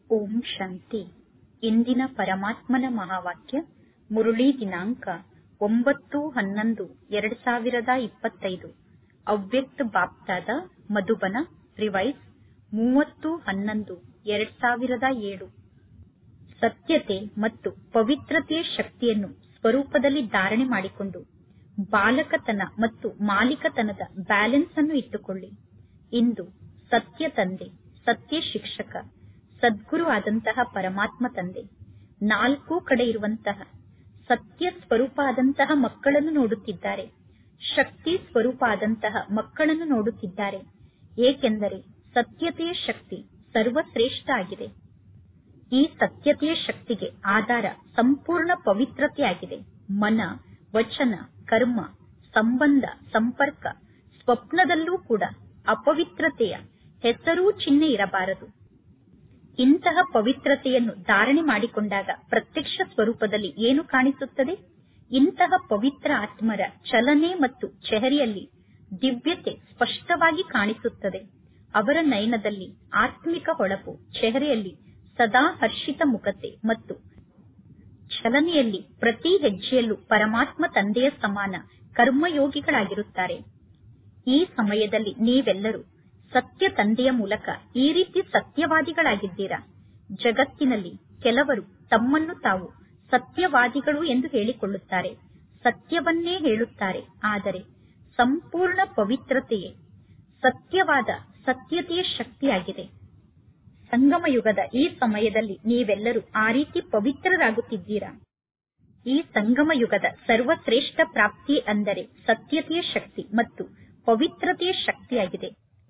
ಓಂ ಶಾಂತಿ ಇಂದಿನ ಪರಮಾತ್ಮನ ಮಹಾವಾಕ್ಯ ಮುರುಳಿ ದಿನಾಂಕ ಒಂಬತ್ತು ಹನ್ನೊಂದು ಎರಡು ಸಾವಿರದ ಇಪ್ಪತ್ತೈದು ಅವ್ಯಕ್ತ ಬಾಪ್ತಾದ ಮಧುಬನ ರಿವೈಸ್ ಮೂವತ್ತು ಹನ್ನೊಂದು ಎರಡು ಸಾವಿರದ ಏಳು ಸತ್ಯತೆ ಮತ್ತು ಪವಿತ್ರತೆಯ ಶಕ್ತಿಯನ್ನು ಸ್ವರೂಪದಲ್ಲಿ ಧಾರಣೆ ಮಾಡಿಕೊಂಡು ಬಾಲಕತನ ಮತ್ತು ಮಾಲೀಕತನದ ಬ್ಯಾಲೆನ್ಸ್ ಅನ್ನು ಇಟ್ಟುಕೊಳ್ಳಿ ಇಂದು ಸತ್ಯ ತಂದೆ ಸತ್ಯ ಶಿಕ್ಷಕ ಸದ್ಗುರು ಆದಂತಹ ಪರಮಾತ್ಮ ತಂದೆ ನಾಲ್ಕು ಕಡೆ ಇರುವಂತಹ ಸತ್ಯ ಸ್ವರೂಪ ಆದಂತಹ ಮಕ್ಕಳನ್ನು ನೋಡುತ್ತಿದ್ದಾರೆ ಶಕ್ತಿ ಸ್ವರೂಪ ಆದಂತಹ ಮಕ್ಕಳನ್ನು ನೋಡುತ್ತಿದ್ದಾರೆ ಏಕೆಂದರೆ ಸತ್ಯತೆಯ ಶಕ್ತಿ ಸರ್ವಶ್ರೇಷ್ಠ ಆಗಿದೆ ಈ ಸತ್ಯತೆಯ ಶಕ್ತಿಗೆ ಆಧಾರ ಸಂಪೂರ್ಣ ಪವಿತ್ರತೆಯಾಗಿದೆ ಮನ ವಚನ ಕರ್ಮ ಸಂಬಂಧ ಸಂಪರ್ಕ ಸ್ವಪ್ನದಲ್ಲೂ ಕೂಡ ಅಪವಿತ್ರತೆಯ ಹೆಸರೂ ಚಿಹ್ನೆ ಇರಬಾರದು ಇಂತಹ ಪವಿತ್ರತೆಯನ್ನು ಧಾರಣೆ ಮಾಡಿಕೊಂಡಾಗ ಪ್ರತ್ಯಕ್ಷ ಸ್ವರೂಪದಲ್ಲಿ ಏನು ಕಾಣಿಸುತ್ತದೆ ಇಂತಹ ಪವಿತ್ರ ಆತ್ಮರ ಚಲನೆ ಮತ್ತು ಚೆಹರೆಯಲ್ಲಿ ದಿವ್ಯತೆ ಸ್ಪಷ್ಟವಾಗಿ ಕಾಣಿಸುತ್ತದೆ ಅವರ ನಯನದಲ್ಲಿ ಆತ್ಮಿಕ ಹೊಳಪು ಚೆಹರೆಯಲ್ಲಿ ಸದಾ ಹರ್ಷಿತ ಮುಖತೆ ಮತ್ತು ಚಲನೆಯಲ್ಲಿ ಪ್ರತಿ ಹೆಜ್ಜೆಯಲ್ಲೂ ಪರಮಾತ್ಮ ತಂದೆಯ ಸಮಾನ ಕರ್ಮಯೋಗಿಗಳಾಗಿರುತ್ತಾರೆ ಈ ಸಮಯದಲ್ಲಿ ನೀವೆಲ್ಲರೂ ಸತ್ಯ ತಂದೆಯ ಮೂಲಕ ಈ ರೀತಿ ಸತ್ಯವಾದಿಗಳಾಗಿದ್ದೀರಾ ಜಗತ್ತಿನಲ್ಲಿ ಕೆಲವರು ತಮ್ಮನ್ನು ತಾವು ಸತ್ಯವಾದಿಗಳು ಎಂದು ಹೇಳಿಕೊಳ್ಳುತ್ತಾರೆ ಸತ್ಯವನ್ನೇ ಹೇಳುತ್ತಾರೆ ಆದರೆ ಸಂಪೂರ್ಣ ಪವಿತ್ರತೆಯೇ ಸತ್ಯವಾದ ಸತ್ಯತೆಯ ಶಕ್ತಿಯಾಗಿದೆ ಸಂಗಮ ಯುಗದ ಈ ಸಮಯದಲ್ಲಿ ನೀವೆಲ್ಲರೂ ಆ ರೀತಿ ಪವಿತ್ರರಾಗುತ್ತಿದ್ದೀರಾ ಈ ಸಂಗಮ ಯುಗದ ಸರ್ವಶ್ರೇಷ್ಠ ಪ್ರಾಪ್ತಿ ಅಂದರೆ ಸತ್ಯತೆಯ ಶಕ್ತಿ ಮತ್ತು ಪವಿತ್ರತೆಯ ಶಕ್ತಿಯಾಗಿದೆ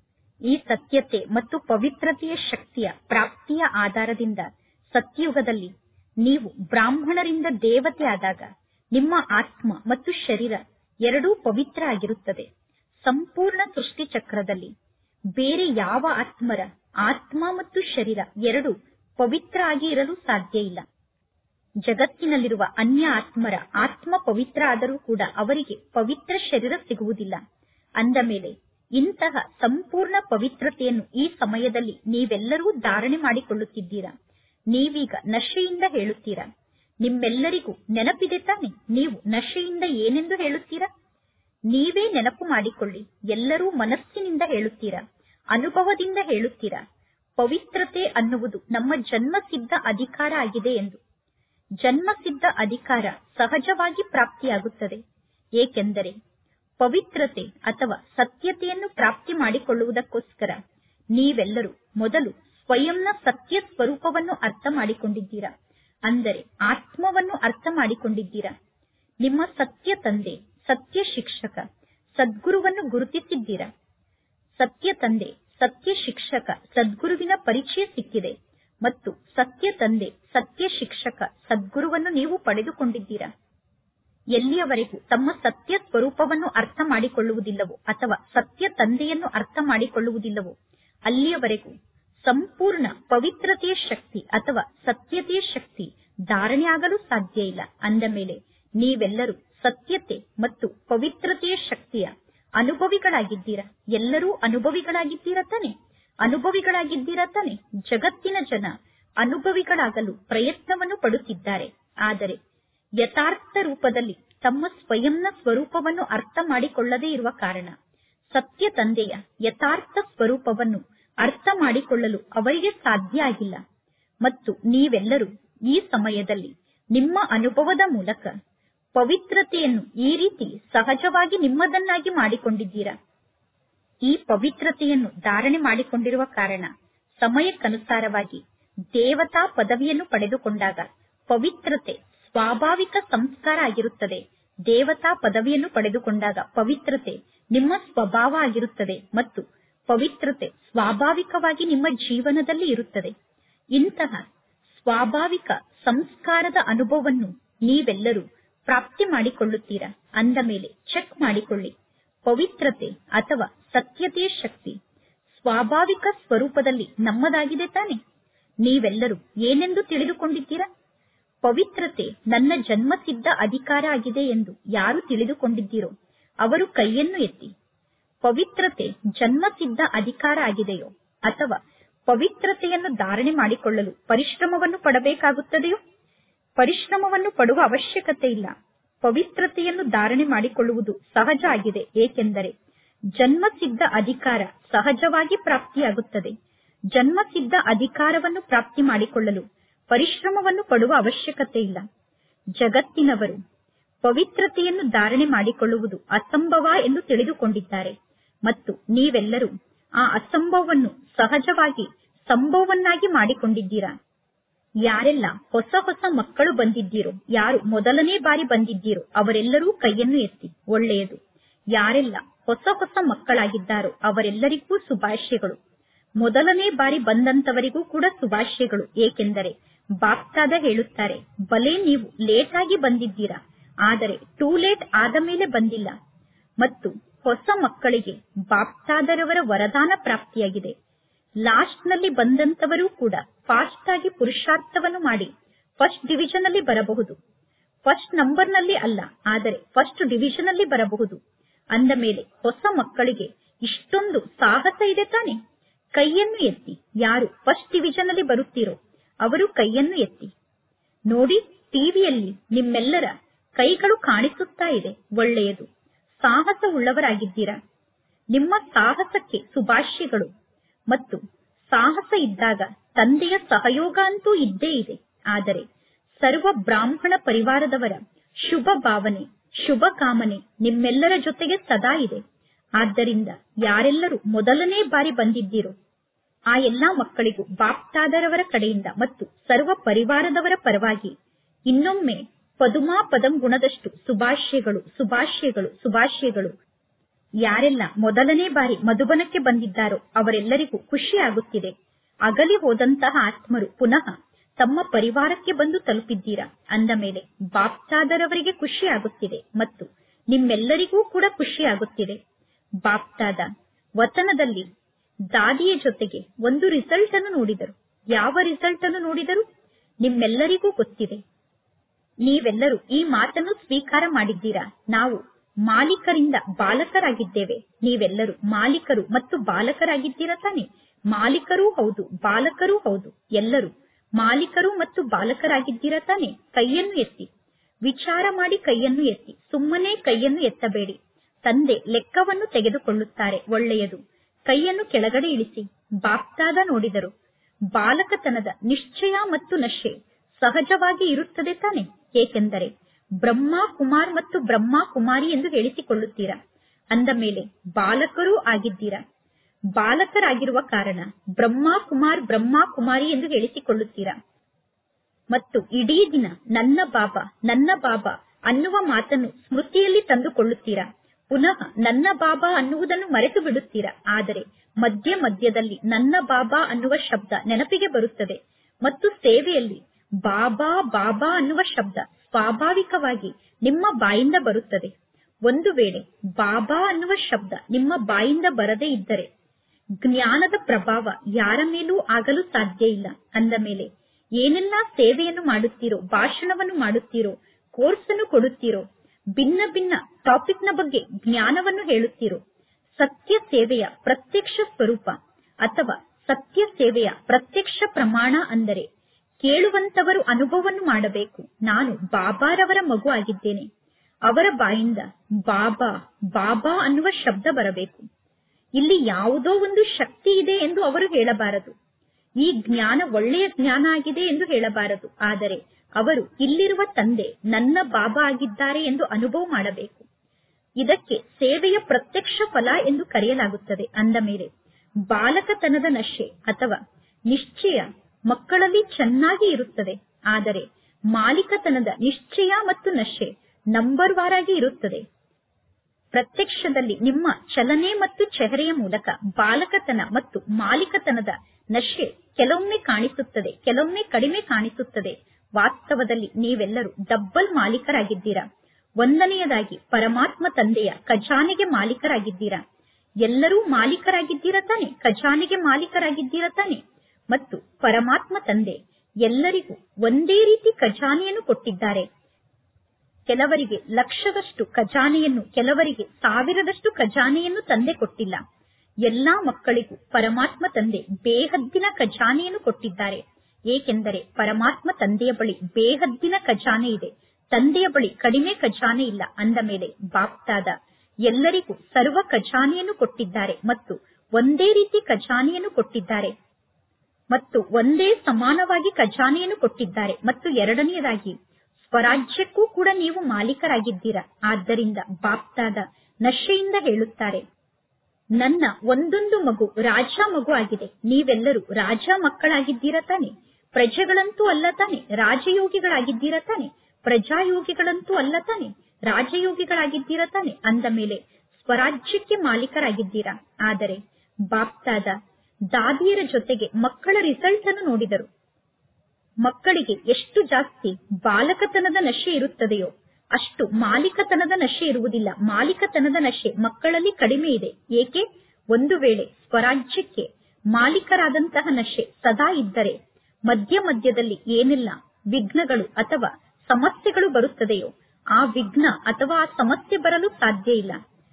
ಈ ಸತ್ಯತೆ ಮತ್ತು ಪವಿತ್ರತೆಯ ಶಕ್ತಿಯ ಪ್ರಾಪ್ತಿಯ ಆಧಾರದಿಂದ ಸತ್ಯಯುಗದಲ್ಲಿ ನೀವು ಬ್ರಾಹ್ಮಣರಿಂದ ದೇವತೆ ಆದಾಗ ನಿಮ್ಮ ಆತ್ಮ ಮತ್ತು ಶರೀರ ಎರಡೂ ಪವಿತ್ರ ಆಗಿರುತ್ತದೆ ಸಂಪೂರ್ಣ ಸೃಷ್ಟಿ ಚಕ್ರದಲ್ಲಿ ಬೇರೆ ಯಾವ ಆತ್ಮರ ಆತ್ಮ ಮತ್ತು ಶರೀರ ಎರಡು ಪವಿತ್ರ ಆಗಿ ಇರಲು ಸಾಧ್ಯ ಇಲ್ಲ ಜಗತ್ತಿನಲ್ಲಿರುವ ಅನ್ಯ ಆತ್ಮರ ಆತ್ಮ ಪವಿತ್ರ ಆದರೂ ಕೂಡ ಅವರಿಗೆ ಪವಿತ್ರ ಶರೀರ ಸಿಗುವುದಿಲ್ಲ ಅಂದ ಮೇಲೆ ಇಂತಹ ಸಂಪೂರ್ಣ ಪವಿತ್ರತೆಯನ್ನು ಈ ಸಮಯದಲ್ಲಿ ನೀವೆಲ್ಲರೂ ಧಾರಣೆ ಮಾಡಿಕೊಳ್ಳುತ್ತಿದ್ದೀರಾ ನೀವೀಗ ನಶೆಯಿಂದ ಹೇಳುತ್ತೀರಾ ನಿಮ್ಮೆಲ್ಲರಿಗೂ ನೆನಪಿದೆ ತಾನೆ ನೀವು ನಶೆಯಿಂದ ಏನೆಂದು ಹೇಳುತ್ತೀರಾ ನೀವೇ ನೆನಪು ಮಾಡಿಕೊಳ್ಳಿ ಎಲ್ಲರೂ ಮನಸ್ಸಿನಿಂದ ಹೇಳುತ್ತೀರಾ ಅನುಭವದಿಂದ ಹೇಳುತ್ತೀರಾ ಪವಿತ್ರತೆ ಅನ್ನುವುದು ನಮ್ಮ ಜನ್ಮಸಿದ್ಧ ಅಧಿಕಾರ ಆಗಿದೆ ಎಂದು ಜನ್ಮಸಿದ್ಧ ಅಧಿಕಾರ ಸಹಜವಾಗಿ ಪ್ರಾಪ್ತಿಯಾಗುತ್ತದೆ ಏಕೆಂದರೆ ಪವಿತ್ರತೆ ಅಥವಾ ಸತ್ಯತೆಯನ್ನು ಪ್ರಾಪ್ತಿ ಮಾಡಿಕೊಳ್ಳುವುದಕ್ಕೋಸ್ಕರ ನೀವೆಲ್ಲರೂ ಮೊದಲು ಸ್ವಯಂನ ಸತ್ಯ ಸ್ವರೂಪವನ್ನು ಅರ್ಥ ಮಾಡಿಕೊಂಡಿದ್ದೀರಾ ಅಂದರೆ ಆತ್ಮವನ್ನು ಅರ್ಥ ಮಾಡಿಕೊಂಡಿದ್ದೀರಾ ನಿಮ್ಮ ಸತ್ಯ ತಂದೆ ಸತ್ಯ ಶಿಕ್ಷಕ ಸದ್ಗುರುವನ್ನು ಗುರುತಿಸಿದ್ದೀರಾ ಸತ್ಯ ತಂದೆ ಸತ್ಯ ಶಿಕ್ಷಕ ಸದ್ಗುರುವಿನ ಪರಿಚಯ ಸಿಕ್ಕಿದೆ ಮತ್ತು ಸತ್ಯ ತಂದೆ ಸತ್ಯ ಶಿಕ್ಷಕ ಸದ್ಗುರುವನ್ನು ನೀವು ಪಡೆದುಕೊಂಡಿದ್ದೀರಾ ಎಲ್ಲಿಯವರೆಗೂ ತಮ್ಮ ಸತ್ಯ ಸ್ವರೂಪವನ್ನು ಅರ್ಥ ಮಾಡಿಕೊಳ್ಳುವುದಿಲ್ಲವೋ ಅಥವಾ ಸತ್ಯ ತಂದೆಯನ್ನು ಅರ್ಥ ಮಾಡಿಕೊಳ್ಳುವುದಿಲ್ಲವೋ ಅಲ್ಲಿಯವರೆಗೂ ಸಂಪೂರ್ಣ ಪವಿತ್ರತೆಯ ಶಕ್ತಿ ಅಥವಾ ಸತ್ಯತೆಯ ಶಕ್ತಿ ಧಾರಣೆ ಆಗಲು ಸಾಧ್ಯ ಇಲ್ಲ ಅಂದ ಮೇಲೆ ನೀವೆಲ್ಲರೂ ಸತ್ಯತೆ ಮತ್ತು ಪವಿತ್ರತೆಯ ಶಕ್ತಿಯ ಅನುಭವಿಗಳಾಗಿದ್ದೀರಾ ಎಲ್ಲರೂ ಅನುಭವಿಗಳಾಗಿದ್ದೀರಾ ತಾನೆ ಅನುಭವಿಗಳಾಗಿದ್ದೀರಾ ತಾನೆ ಜಗತ್ತಿನ ಜನ ಅನುಭವಿಗಳಾಗಲು ಪ್ರಯತ್ನವನ್ನು ಪಡುತ್ತಿದ್ದಾರೆ ಆದರೆ ಯಥಾರ್ಥ ರೂಪದಲ್ಲಿ ತಮ್ಮ ಸ್ವಯಂನ ಸ್ವರೂಪವನ್ನು ಅರ್ಥ ಮಾಡಿಕೊಳ್ಳದೇ ಇರುವ ಕಾರಣ ಸತ್ಯ ತಂದೆಯ ಯಥಾರ್ಥ ಸ್ವರೂಪವನ್ನು ಅರ್ಥ ಮಾಡಿಕೊಳ್ಳಲು ಅವರಿಗೆ ಸಾಧ್ಯ ಆಗಿಲ್ಲ ಮತ್ತು ನೀವೆಲ್ಲರೂ ಈ ಸಮಯದಲ್ಲಿ ನಿಮ್ಮ ಅನುಭವದ ಮೂಲಕ ಪವಿತ್ರತೆಯನ್ನು ಈ ರೀತಿ ಸಹಜವಾಗಿ ನಿಮ್ಮದನ್ನಾಗಿ ಮಾಡಿಕೊಂಡಿದ್ದೀರಾ ಈ ಪವಿತ್ರತೆಯನ್ನು ಧಾರಣೆ ಮಾಡಿಕೊಂಡಿರುವ ಕಾರಣ ಸಮಯಕ್ಕನುಸಾರವಾಗಿ ದೇವತಾ ಪದವಿಯನ್ನು ಪಡೆದುಕೊಂಡಾಗ ಪವಿತ್ರತೆ ಸ್ವಾಭಾವಿಕ ಸಂಸ್ಕಾರ ಆಗಿರುತ್ತದೆ ದೇವತಾ ಪದವಿಯನ್ನು ಪಡೆದುಕೊಂಡಾಗ ಪವಿತ್ರತೆ ನಿಮ್ಮ ಸ್ವಭಾವ ಆಗಿರುತ್ತದೆ ಮತ್ತು ಪವಿತ್ರತೆ ಸ್ವಾಭಾವಿಕವಾಗಿ ನಿಮ್ಮ ಜೀವನದಲ್ಲಿ ಇರುತ್ತದೆ ಇಂತಹ ಸ್ವಾಭಾವಿಕ ಸಂಸ್ಕಾರದ ಅನುಭವವನ್ನು ನೀವೆಲ್ಲರೂ ಪ್ರಾಪ್ತಿ ಮಾಡಿಕೊಳ್ಳುತ್ತೀರಾ ಅಂದ ಮೇಲೆ ಚೆಕ್ ಮಾಡಿಕೊಳ್ಳಿ ಪವಿತ್ರತೆ ಅಥವಾ ಸತ್ಯತೆಯ ಶಕ್ತಿ ಸ್ವಾಭಾವಿಕ ಸ್ವರೂಪದಲ್ಲಿ ನಮ್ಮದಾಗಿದೆ ತಾನೆ ನೀವೆಲ್ಲರೂ ಏನೆಂದು ತಿಳಿದುಕೊಂಡಿದ್ದೀರಾ ಪವಿತ್ರತೆ ನನ್ನ ಜನ್ಮಸಿದ್ಧ ಅಧಿಕಾರ ಆಗಿದೆ ಎಂದು ಯಾರು ತಿಳಿದುಕೊಂಡಿದ್ದೀರೋ ಅವರು ಕೈಯನ್ನು ಎತ್ತಿ ಪವಿತ್ರತೆ ಜನ್ಮಸಿದ್ಧ ಅಧಿಕಾರ ಆಗಿದೆಯೋ ಅಥವಾ ಪವಿತ್ರತೆಯನ್ನು ಧಾರಣೆ ಮಾಡಿಕೊಳ್ಳಲು ಪರಿಶ್ರಮವನ್ನು ಪಡಬೇಕಾಗುತ್ತದೆಯೋ ಪರಿಶ್ರಮವನ್ನು ಪಡುವ ಅವಶ್ಯಕತೆ ಇಲ್ಲ ಪವಿತ್ರತೆಯನ್ನು ಧಾರಣೆ ಮಾಡಿಕೊಳ್ಳುವುದು ಸಹಜ ಆಗಿದೆ ಏಕೆಂದರೆ ಜನ್ಮಸಿದ್ಧ ಅಧಿಕಾರ ಸಹಜವಾಗಿ ಪ್ರಾಪ್ತಿಯಾಗುತ್ತದೆ ಜನ್ಮಸಿದ್ಧ ಅಧಿಕಾರವನ್ನು ಪ್ರಾಪ್ತಿ ಮಾಡಿಕೊಳ್ಳಲು ಪರಿಶ್ರಮವನ್ನು ಪಡುವ ಅವಶ್ಯಕತೆ ಇಲ್ಲ ಜಗತ್ತಿನವರು ಪವಿತ್ರತೆಯನ್ನು ಧಾರಣೆ ಮಾಡಿಕೊಳ್ಳುವುದು ಅಸಂಭವ ಎಂದು ತಿಳಿದುಕೊಂಡಿದ್ದಾರೆ ಮತ್ತು ನೀವೆಲ್ಲರೂ ಆ ಅಸಂಭವವನ್ನು ಸಹಜವಾಗಿ ಸಂಭವವನ್ನಾಗಿ ಮಾಡಿಕೊಂಡಿದ್ದೀರಾ ಯಾರೆಲ್ಲ ಹೊಸ ಹೊಸ ಮಕ್ಕಳು ಬಂದಿದ್ದೀರೋ ಯಾರು ಮೊದಲನೇ ಬಾರಿ ಬಂದಿದ್ದೀರೋ ಅವರೆಲ್ಲರೂ ಕೈಯನ್ನು ಎತ್ತಿ ಒಳ್ಳೆಯದು ಯಾರೆಲ್ಲ ಹೊಸ ಹೊಸ ಮಕ್ಕಳಾಗಿದ್ದಾರೋ ಅವರೆಲ್ಲರಿಗೂ ಶುಭಾಶಯಗಳು ಮೊದಲನೇ ಬಾರಿ ಬಂದಂತವರಿಗೂ ಕೂಡ ಶುಭಾಶಯಗಳು ಏಕೆಂದರೆ ಬಾಪ್ತಾದ ಹೇಳುತ್ತಾರೆ ಭಲೆ ನೀವು ಲೇಟ್ ಆಗಿ ಬಂದಿದ್ದೀರಾ ಆದರೆ ಟೂ ಲೇಟ್ ಆದ ಮೇಲೆ ಬಂದಿಲ್ಲ ಮತ್ತು ಹೊಸ ಮಕ್ಕಳಿಗೆ ಬಾಪ್ತಾದರವರ ವರದಾನ ಪ್ರಾಪ್ತಿಯಾಗಿದೆ ಲಾಸ್ಟ್ ನಲ್ಲಿ ಬಂದಂತವರು ಕೂಡ ಫಾಸ್ಟ್ ಆಗಿ ಪುರುಷಾರ್ಥವನ್ನು ಮಾಡಿ ಫಸ್ಟ್ ಡಿವಿಷನ್ ಅಲ್ಲಿ ಬರಬಹುದು ಫಸ್ಟ್ ನಂಬರ್ ನಲ್ಲಿ ಅಲ್ಲ ಆದರೆ ಫಸ್ಟ್ ಡಿವಿಷನ್ ಅಲ್ಲಿ ಬರಬಹುದು ಅಂದ ಮೇಲೆ ಹೊಸ ಮಕ್ಕಳಿಗೆ ಇಷ್ಟೊಂದು ಸಾಹಸ ಇದೆ ತಾನೆ ಕೈಯನ್ನು ಎತ್ತಿ ಯಾರು ಫಸ್ಟ್ ಡಿವಿಷನ್ ಅಲ್ಲಿ ಬರುತ್ತೀರೋ ಅವರು ಕೈಯನ್ನು ಎತ್ತಿ ನೋಡಿ ಟಿವಿಯಲ್ಲಿ ನಿಮ್ಮೆಲ್ಲರ ಕೈಗಳು ಕಾಣಿಸುತ್ತಾ ಇದೆ ಒಳ್ಳೆಯದು ಸಾಹಸ ಉಳ್ಳವರಾಗಿದ್ದೀರಾ ನಿಮ್ಮ ಸಾಹಸಕ್ಕೆ ಶುಭಾಶಯಗಳು ಮತ್ತು ಸಾಹಸ ಇದ್ದಾಗ ತಂದೆಯ ಸಹಯೋಗ ಅಂತೂ ಇದ್ದೇ ಇದೆ ಆದರೆ ಸರ್ವ ಬ್ರಾಹ್ಮಣ ಪರಿವಾರದವರ ಶುಭ ಭಾವನೆ ಶುಭ ಕಾಮನೆ ನಿಮ್ಮೆಲ್ಲರ ಜೊತೆಗೆ ಸದಾ ಇದೆ ಆದ್ದರಿಂದ ಯಾರೆಲ್ಲರೂ ಮೊದಲನೇ ಬಾರಿ ಬಂದಿದ್ದೀರೋ ಆ ಎಲ್ಲಾ ಮಕ್ಕಳಿಗೂ ಬಾಪ್ತಾದರವರ ಕಡೆಯಿಂದ ಮತ್ತು ಸರ್ವ ಪರಿವಾರದವರ ಪರವಾಗಿ ಇನ್ನೊಮ್ಮೆ ಪದುಮಾ ಪದಂ ಗುಣದಷ್ಟು ಶುಭಾಶಯಗಳು ಶುಭಾಶಯಗಳು ಶುಭಾಶಯಗಳು ಯಾರೆಲ್ಲ ಮೊದಲನೇ ಬಾರಿ ಮಧುಬನಕ್ಕೆ ಬಂದಿದ್ದಾರೋ ಅವರೆಲ್ಲರಿಗೂ ಖುಷಿ ಆಗುತ್ತಿದೆ ಅಗಲಿ ಹೋದಂತಹ ಆತ್ಮರು ಪುನಃ ತಮ್ಮ ಪರಿವಾರಕ್ಕೆ ಬಂದು ತಲುಪಿದ್ದೀರಾ ಅಂದ ಮೇಲೆ ಬಾಪ್ತಾದರವರಿಗೆ ಖುಷಿ ಆಗುತ್ತಿದೆ ಮತ್ತು ನಿಮ್ಮೆಲ್ಲರಿಗೂ ಕೂಡ ಖುಷಿ ಆಗುತ್ತಿದೆ ಬಾಪ್ತಾದ ವತನದಲ್ಲಿ ದಾದಿಯ ಜೊತೆಗೆ ಒಂದು ರಿಸಲ್ಟ್ ಅನ್ನು ನೋಡಿದರು ಯಾವ ರಿಸಲ್ಟ್ ಅನ್ನು ನೋಡಿದರು ನಿಮ್ಮೆಲ್ಲರಿಗೂ ಗೊತ್ತಿದೆ ನೀವೆಲ್ಲರೂ ಈ ಮಾತನ್ನು ಸ್ವೀಕಾರ ಮಾಡಿದ್ದೀರಾ ನಾವು ಮಾಲೀಕರಿಂದ ಬಾಲಕರಾಗಿದ್ದೇವೆ ನೀವೆಲ್ಲರೂ ಮಾಲೀಕರು ಮತ್ತು ಬಾಲಕರಾಗಿದ್ದೀರಾ ತಾನೆ ಮಾಲೀಕರೂ ಹೌದು ಬಾಲಕರೂ ಹೌದು ಎಲ್ಲರೂ ಮಾಲೀಕರು ಮತ್ತು ಬಾಲಕರಾಗಿದ್ದೀರಾ ತಾನೆ ಕೈಯನ್ನು ಎತ್ತಿ ವಿಚಾರ ಮಾಡಿ ಕೈಯನ್ನು ಎತ್ತಿ ಸುಮ್ಮನೆ ಕೈಯನ್ನು ಎತ್ತಬೇಡಿ ತಂದೆ ಲೆಕ್ಕವನ್ನು ತೆಗೆದುಕೊಳ್ಳುತ್ತಾರೆ ಒಳ್ಳೆಯದು ಕೈಯನ್ನು ಕೆಳಗಡೆ ಇಳಿಸಿ ಬಾಪ್ತಾದ ನೋಡಿದರು ಬಾಲಕತನದ ನಿಶ್ಚಯ ಮತ್ತು ನಶೆ ಸಹಜವಾಗಿ ಇರುತ್ತದೆ ತಾನೆ ಏಕೆಂದರೆ ಬ್ರಹ್ಮ ಕುಮಾರ್ ಮತ್ತು ಬ್ರಹ್ಮ ಕುಮಾರಿ ಎಂದು ಹೇಳಿಸಿಕೊಳ್ಳುತ್ತೀರಾ ಅಂದ ಮೇಲೆ ಬಾಲಕರೂ ಆಗಿದ್ದೀರಾ ಬಾಲಕರಾಗಿರುವ ಕಾರಣ ಬ್ರಹ್ಮ ಕುಮಾರ್ ಬ್ರಹ್ಮ ಕುಮಾರಿ ಎಂದು ಹೇಳಿಸಿಕೊಳ್ಳುತ್ತೀರಾ ಮತ್ತು ಇಡೀ ದಿನ ನನ್ನ ಬಾಬಾ ನನ್ನ ಬಾಬಾ ಅನ್ನುವ ಮಾತನ್ನು ಸ್ಮೃತಿಯಲ್ಲಿ ತಂದುಕೊಳ್ಳುತ್ತೀರಾ ಪುನಃ ನನ್ನ ಬಾಬಾ ಅನ್ನುವುದನ್ನು ಮರೆತು ಬಿಡುತ್ತೀರಾ ಆದರೆ ಮಧ್ಯ ಮಧ್ಯದಲ್ಲಿ ನನ್ನ ಬಾಬಾ ಅನ್ನುವ ಶಬ್ದ ನೆನಪಿಗೆ ಬರುತ್ತದೆ ಮತ್ತು ಸೇವೆಯಲ್ಲಿ ಬಾಬಾ ಬಾಬಾ ಅನ್ನುವ ಶಬ್ದ ಸ್ವಾಭಾವಿಕವಾಗಿ ನಿಮ್ಮ ಬಾಯಿಂದ ಬರುತ್ತದೆ ಒಂದು ವೇಳೆ ಬಾಬಾ ಅನ್ನುವ ಶಬ್ದ ನಿಮ್ಮ ಬಾಯಿಂದ ಬರದೇ ಇದ್ದರೆ ಜ್ಞಾನದ ಪ್ರಭಾವ ಯಾರ ಮೇಲೂ ಆಗಲು ಸಾಧ್ಯ ಇಲ್ಲ ಅಂದ ಮೇಲೆ ಏನೆಲ್ಲಾ ಸೇವೆಯನ್ನು ಮಾಡುತ್ತೀರೋ ಭಾಷಣವನ್ನು ಮಾಡುತ್ತೀರೋ ಕೋರ್ಸ್ ಅನ್ನು ಕೊಡುತ್ತೀರೋ ಭಿನ್ನ ಭಿನ್ನ ಟಾಪಿಕ್ ನ ಬಗ್ಗೆ ಜ್ಞಾನವನ್ನು ಹೇಳುತ್ತೀರೋ ಸತ್ಯ ಸೇವೆಯ ಪ್ರತ್ಯಕ್ಷ ಸ್ವರೂಪ ಅಥವಾ ಸತ್ಯ ಸೇವೆಯ ಪ್ರತ್ಯಕ್ಷ ಪ್ರಮಾಣ ಅಂದರೆ ಕೇಳುವಂತವರು ಅನುಭವವನ್ನು ಮಾಡಬೇಕು ನಾನು ಬಾಬಾರವರ ಮಗು ಆಗಿದ್ದೇನೆ ಅವರ ಬಾಯಿಂದ ಬಾಬಾ ಬಾಬಾ ಅನ್ನುವ ಶಬ್ದ ಬರಬೇಕು ಇಲ್ಲಿ ಯಾವುದೋ ಒಂದು ಶಕ್ತಿ ಇದೆ ಎಂದು ಅವರು ಹೇಳಬಾರದು ಈ ಜ್ಞಾನ ಒಳ್ಳೆಯ ಜ್ಞಾನ ಆಗಿದೆ ಎಂದು ಹೇಳಬಾರದು ಆದರೆ ಅವರು ಇಲ್ಲಿರುವ ತಂದೆ ನನ್ನ ಬಾಬಾ ಆಗಿದ್ದಾರೆ ಎಂದು ಅನುಭವ ಮಾಡಬೇಕು ಇದಕ್ಕೆ ಸೇವೆಯ ಪ್ರತ್ಯಕ್ಷ ಫಲ ಎಂದು ಕರೆಯಲಾಗುತ್ತದೆ ಅಂದ ಮೇಲೆ ಬಾಲಕತನದ ನಶೆ ಅಥವಾ ನಿಶ್ಚಯ ಮಕ್ಕಳಲ್ಲಿ ಚೆನ್ನಾಗಿ ಇರುತ್ತದೆ ಆದರೆ ಮಾಲೀಕತನದ ನಿಶ್ಚಯ ಮತ್ತು ನಶೆ ನಂಬರ್ ವಾರಾಗಿ ಇರುತ್ತದೆ ಪ್ರತ್ಯಕ್ಷದಲ್ಲಿ ನಿಮ್ಮ ಚಲನೆ ಮತ್ತು ಚೆಹರೆಯ ಮೂಲಕ ಬಾಲಕತನ ಮತ್ತು ಮಾಲೀಕತನದ ನಶೆ ಕೆಲವೊಮ್ಮೆ ಕಾಣಿಸುತ್ತದೆ ಕೆಲವೊಮ್ಮೆ ಕಡಿಮೆ ಕಾಣಿಸುತ್ತದೆ ವಾಸ್ತವದಲ್ಲಿ ನೀವೆಲ್ಲರೂ ಡಬ್ಬಲ್ ಮಾಲೀಕರಾಗಿದ್ದೀರಾ ಒಂದನೆಯದಾಗಿ ಪರಮಾತ್ಮ ತಂದೆಯ ಖಜಾನೆಗೆ ಮಾಲೀಕರಾಗಿದ್ದೀರಾ ಎಲ್ಲರೂ ಮಾಲೀಕರಾಗಿದ್ದೀರಾ ತಾನೆ ಖಜಾನೆಗೆ ಮಾಲೀಕರಾಗಿದ್ದೀರಾ ತಾನೆ ಮತ್ತು ಪರಮಾತ್ಮ ತಂದೆ ಎಲ್ಲರಿಗೂ ಒಂದೇ ರೀತಿ ಖಜಾನೆಯನ್ನು ಕೊಟ್ಟಿದ್ದಾರೆ ಕೆಲವರಿಗೆ ಲಕ್ಷದಷ್ಟು ಖಜಾನೆಯನ್ನು ಕೆಲವರಿಗೆ ಸಾವಿರದಷ್ಟು ಖಜಾನೆಯನ್ನು ತಂದೆ ಕೊಟ್ಟಿಲ್ಲ ಎಲ್ಲಾ ಮಕ್ಕಳಿಗೂ ಪರಮಾತ್ಮ ತಂದೆ ಬೇಹದ್ದಿನ ಖಜಾನೆಯನ್ನು ಕೊಟ್ಟಿದ್ದಾರೆ ಏಕೆಂದರೆ ಪರಮಾತ್ಮ ತಂದೆಯ ಬಳಿ ಬೇಹದ್ದಿನ ಖಜಾನೆ ಇದೆ ತಂದೆಯ ಬಳಿ ಕಡಿಮೆ ಖಜಾನೆ ಇಲ್ಲ ಅಂದ ಮೇಲೆ ಬಾಪ್ತಾದ ಎಲ್ಲರಿಗೂ ಸರ್ವ ಖಜಾನೆಯನ್ನು ಕೊಟ್ಟಿದ್ದಾರೆ ಮತ್ತು ಒಂದೇ ರೀತಿ ಖಜಾನೆಯನ್ನು ಕೊಟ್ಟಿದ್ದಾರೆ ಮತ್ತು ಒಂದೇ ಸಮಾನವಾಗಿ ಖಜಾನೆಯನ್ನು ಕೊಟ್ಟಿದ್ದಾರೆ ಮತ್ತು ಎರಡನೆಯದಾಗಿ ಸ್ವರಾಜ್ಯಕ್ಕೂ ಕೂಡ ನೀವು ಮಾಲೀಕರಾಗಿದ್ದೀರಾ ಆದ್ದರಿಂದ ಬಾಪ್ತಾದ ನಶೆಯಿಂದ ಹೇಳುತ್ತಾರೆ ನನ್ನ ಒಂದೊಂದು ಮಗು ರಾಜ ಮಗು ಆಗಿದೆ ನೀವೆಲ್ಲರೂ ರಾಜ ಮಕ್ಕಳಾಗಿದ್ದೀರಾ ತಾನೆ ಪ್ರಜೆಗಳಂತೂ ಅಲ್ಲ ತಾನೆ ರಾಜಯೋಗಿಗಳಾಗಿದ್ದೀರಾ ತಾನೆ ಪ್ರಜಾಯೋಗಿಗಳಂತೂ ಅಲ್ಲ ತಾನೆ ರಾಜಯೋಗಿಗಳಾಗಿದ್ದೀರಾ ತಾನೆ ಅಂದ ಮೇಲೆ ಸ್ವರಾಜ್ಯಕ್ಕೆ ಮಾಲೀಕರಾಗಿದ್ದೀರಾ ಆದರೆ ಬಾಪ್ತಾದ ದಾದಿಯರ ಜೊತೆಗೆ ಮಕ್ಕಳ ರಿಸಲ್ಟ್ ಅನ್ನು ನೋಡಿದರು ಮಕ್ಕಳಿಗೆ ಎಷ್ಟು ಜಾಸ್ತಿ ಬಾಲಕತನದ ನಶೆ ಇರುತ್ತದೆಯೋ ಅಷ್ಟು ಮಾಲೀಕತನದ ನಶೆ ಇರುವುದಿಲ್ಲ ಮಾಲೀಕತನದ ನಶೆ ಮಕ್ಕಳಲ್ಲಿ ಕಡಿಮೆ ಇದೆ ಏಕೆ ಒಂದು ವೇಳೆ ಸ್ವರಾಜ್ಯಕ್ಕೆ ಮಾಲೀಕರಾದಂತಹ ನಶೆ ಸದಾ ಇದ್ದರೆ ಮಧ್ಯ ಮಧ್ಯದಲ್ಲಿ ಏನೆಲ್ಲ ವಿಘ್ನಗಳು ಅಥವಾ ಸಮಸ್ಯೆಗಳು ಬರುತ್ತದೆಯೋ ಆ ವಿಘ್ನ ಅಥವಾ ಆ ಸಮಸ್ಯೆ ಬರಲು ಸಾಧ್ಯ ಇಲ್ಲ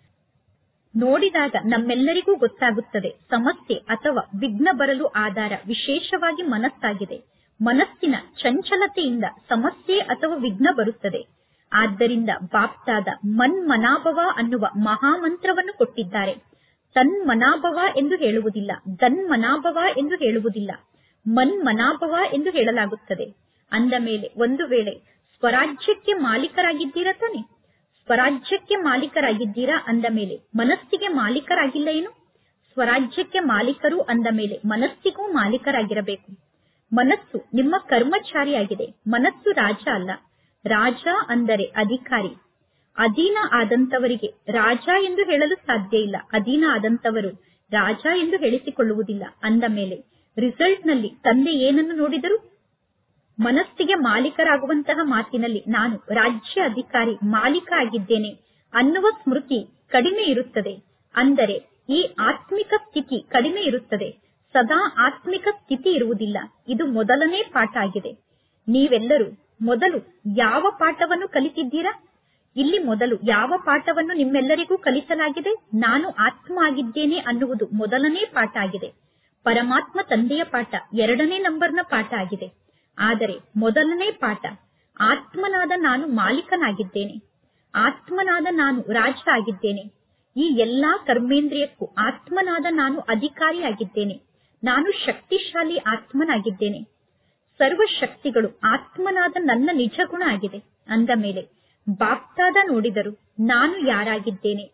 ನೋಡಿದಾಗ ನಮ್ಮೆಲ್ಲರಿಗೂ ಗೊತ್ತಾಗುತ್ತದೆ ಸಮಸ್ಯೆ ಅಥವಾ ವಿಘ್ನ ಬರಲು ಆಧಾರ ವಿಶೇಷವಾಗಿ ಮನಸ್ಸಾಗಿದೆ ಮನಸ್ಸಿನ ಚಂಚಲತೆಯಿಂದ ಸಮಸ್ಯೆ ಅಥವಾ ವಿಘ್ನ ಬರುತ್ತದೆ ಆದ್ದರಿಂದ ಬಾಪ್ತಾದ ಮನ್ಮನಾಭವ ಅನ್ನುವ ಮಹಾಮಂತ್ರವನ್ನು ಕೊಟ್ಟಿದ್ದಾರೆ ತನ್ಮನಾಭವ ಎಂದು ಹೇಳುವುದಿಲ್ಲ ಗನ್ಮನಾಭವ ಎಂದು ಹೇಳುವುದಿಲ್ಲ ಮನ್ಮನಾಭವ ಎಂದು ಹೇಳಲಾಗುತ್ತದೆ ಅಂದ ಮೇಲೆ ಒಂದು ವೇಳೆ ಸ್ವರಾಜ್ಯಕ್ಕೆ ಮಾಲೀಕರಾಗಿದ್ದೀರಾ ತಾನೆ ಸ್ವರಾಜ್ಯಕ್ಕೆ ಮಾಲೀಕರಾಗಿದ್ದೀರಾ ಅಂದ ಮೇಲೆ ಮನಸ್ಸಿಗೆ ಮಾಲೀಕರಾಗಿಲ್ಲ ಏನು ಸ್ವರಾಜ್ಯಕ್ಕೆ ಮಾಲೀಕರು ಅಂದ ಮೇಲೆ ಮನಸ್ಸಿಗೂ ಮಾಲೀಕರಾಗಿರಬೇಕು ಮನಸ್ಸು ನಿಮ್ಮ ಕರ್ಮಚಾರಿಯಾಗಿದೆ ಮನಸ್ಸು ರಾಜ ಅಲ್ಲ ರಾಜ ಅಂದರೆ ಅಧಿಕಾರಿ ಅಧೀನ ಆದಂತವರಿಗೆ ರಾಜ ಎಂದು ಹೇಳಲು ಸಾಧ್ಯ ಇಲ್ಲ ಅಧೀನ ಆದಂತವರು ರಾಜ ಎಂದು ಹೇಳಿಸಿಕೊಳ್ಳುವುದಿಲ್ಲ ಅಂದ ಮೇಲೆ ರಿಸಲ್ಟ್ ನಲ್ಲಿ ತಂದೆ ಏನನ್ನು ನೋಡಿದರು ಮನಸ್ಸಿಗೆ ಮಾಲೀಕರಾಗುವಂತಹ ಮಾತಿನಲ್ಲಿ ನಾನು ರಾಜ್ಯ ಅಧಿಕಾರಿ ಮಾಲೀಕ ಆಗಿದ್ದೇನೆ ಅನ್ನುವ ಸ್ಮೃತಿ ಕಡಿಮೆ ಇರುತ್ತದೆ ಅಂದರೆ ಈ ಆತ್ಮಿಕ ಸ್ಥಿತಿ ಕಡಿಮೆ ಇರುತ್ತದೆ ಸದಾ ಆತ್ಮಿಕ ಸ್ಥಿತಿ ಇರುವುದಿಲ್ಲ ಇದು ಮೊದಲನೇ ಪಾಠ ಆಗಿದೆ ನೀವೆಲ್ಲರೂ ಮೊದಲು ಯಾವ ಪಾಠವನ್ನು ಕಲಿತಿದ್ದೀರಾ ಇಲ್ಲಿ ಮೊದಲು ಯಾವ ಪಾಠವನ್ನು ನಿಮ್ಮೆಲ್ಲರಿಗೂ ಕಲಿಸಲಾಗಿದೆ ನಾನು ಆತ್ಮ ಆಗಿದ್ದೇನೆ ಅನ್ನುವುದು ಮೊದಲನೇ ಪಾಠ ಆಗಿದೆ ಪರಮಾತ್ಮ ತಂದೆಯ ಪಾಠ ಎರಡನೇ ನಂಬರ್ನ ಪಾಠ ಆಗಿದೆ ಆದರೆ ಮೊದಲನೇ ಪಾಠ ಆತ್ಮನಾದ ನಾನು ಮಾಲೀಕನಾಗಿದ್ದೇನೆ ಆತ್ಮನಾದ ನಾನು ರಾಜ ಆಗಿದ್ದೇನೆ ಈ ಎಲ್ಲಾ ಕರ್ಮೇಂದ್ರಿಯಕ್ಕೂ ಆತ್ಮನಾದ ನಾನು ಅಧಿಕಾರಿಯಾಗಿದ್ದೇನೆ ನಾನು ಶಕ್ತಿಶಾಲಿ ಆತ್ಮನಾಗಿದ್ದೇನೆ ಸರ್ವ ಶಕ್ತಿಗಳು ಆತ್ಮನಾದ ನನ್ನ ನಿಜ ಗುಣ ಆಗಿದೆ ಅಂದ ಮೇಲೆ ಬಾಪ್ತಾದ ನೋಡಿದರು ನಾನು ಯಾರಾಗಿದ್ದೇನೆ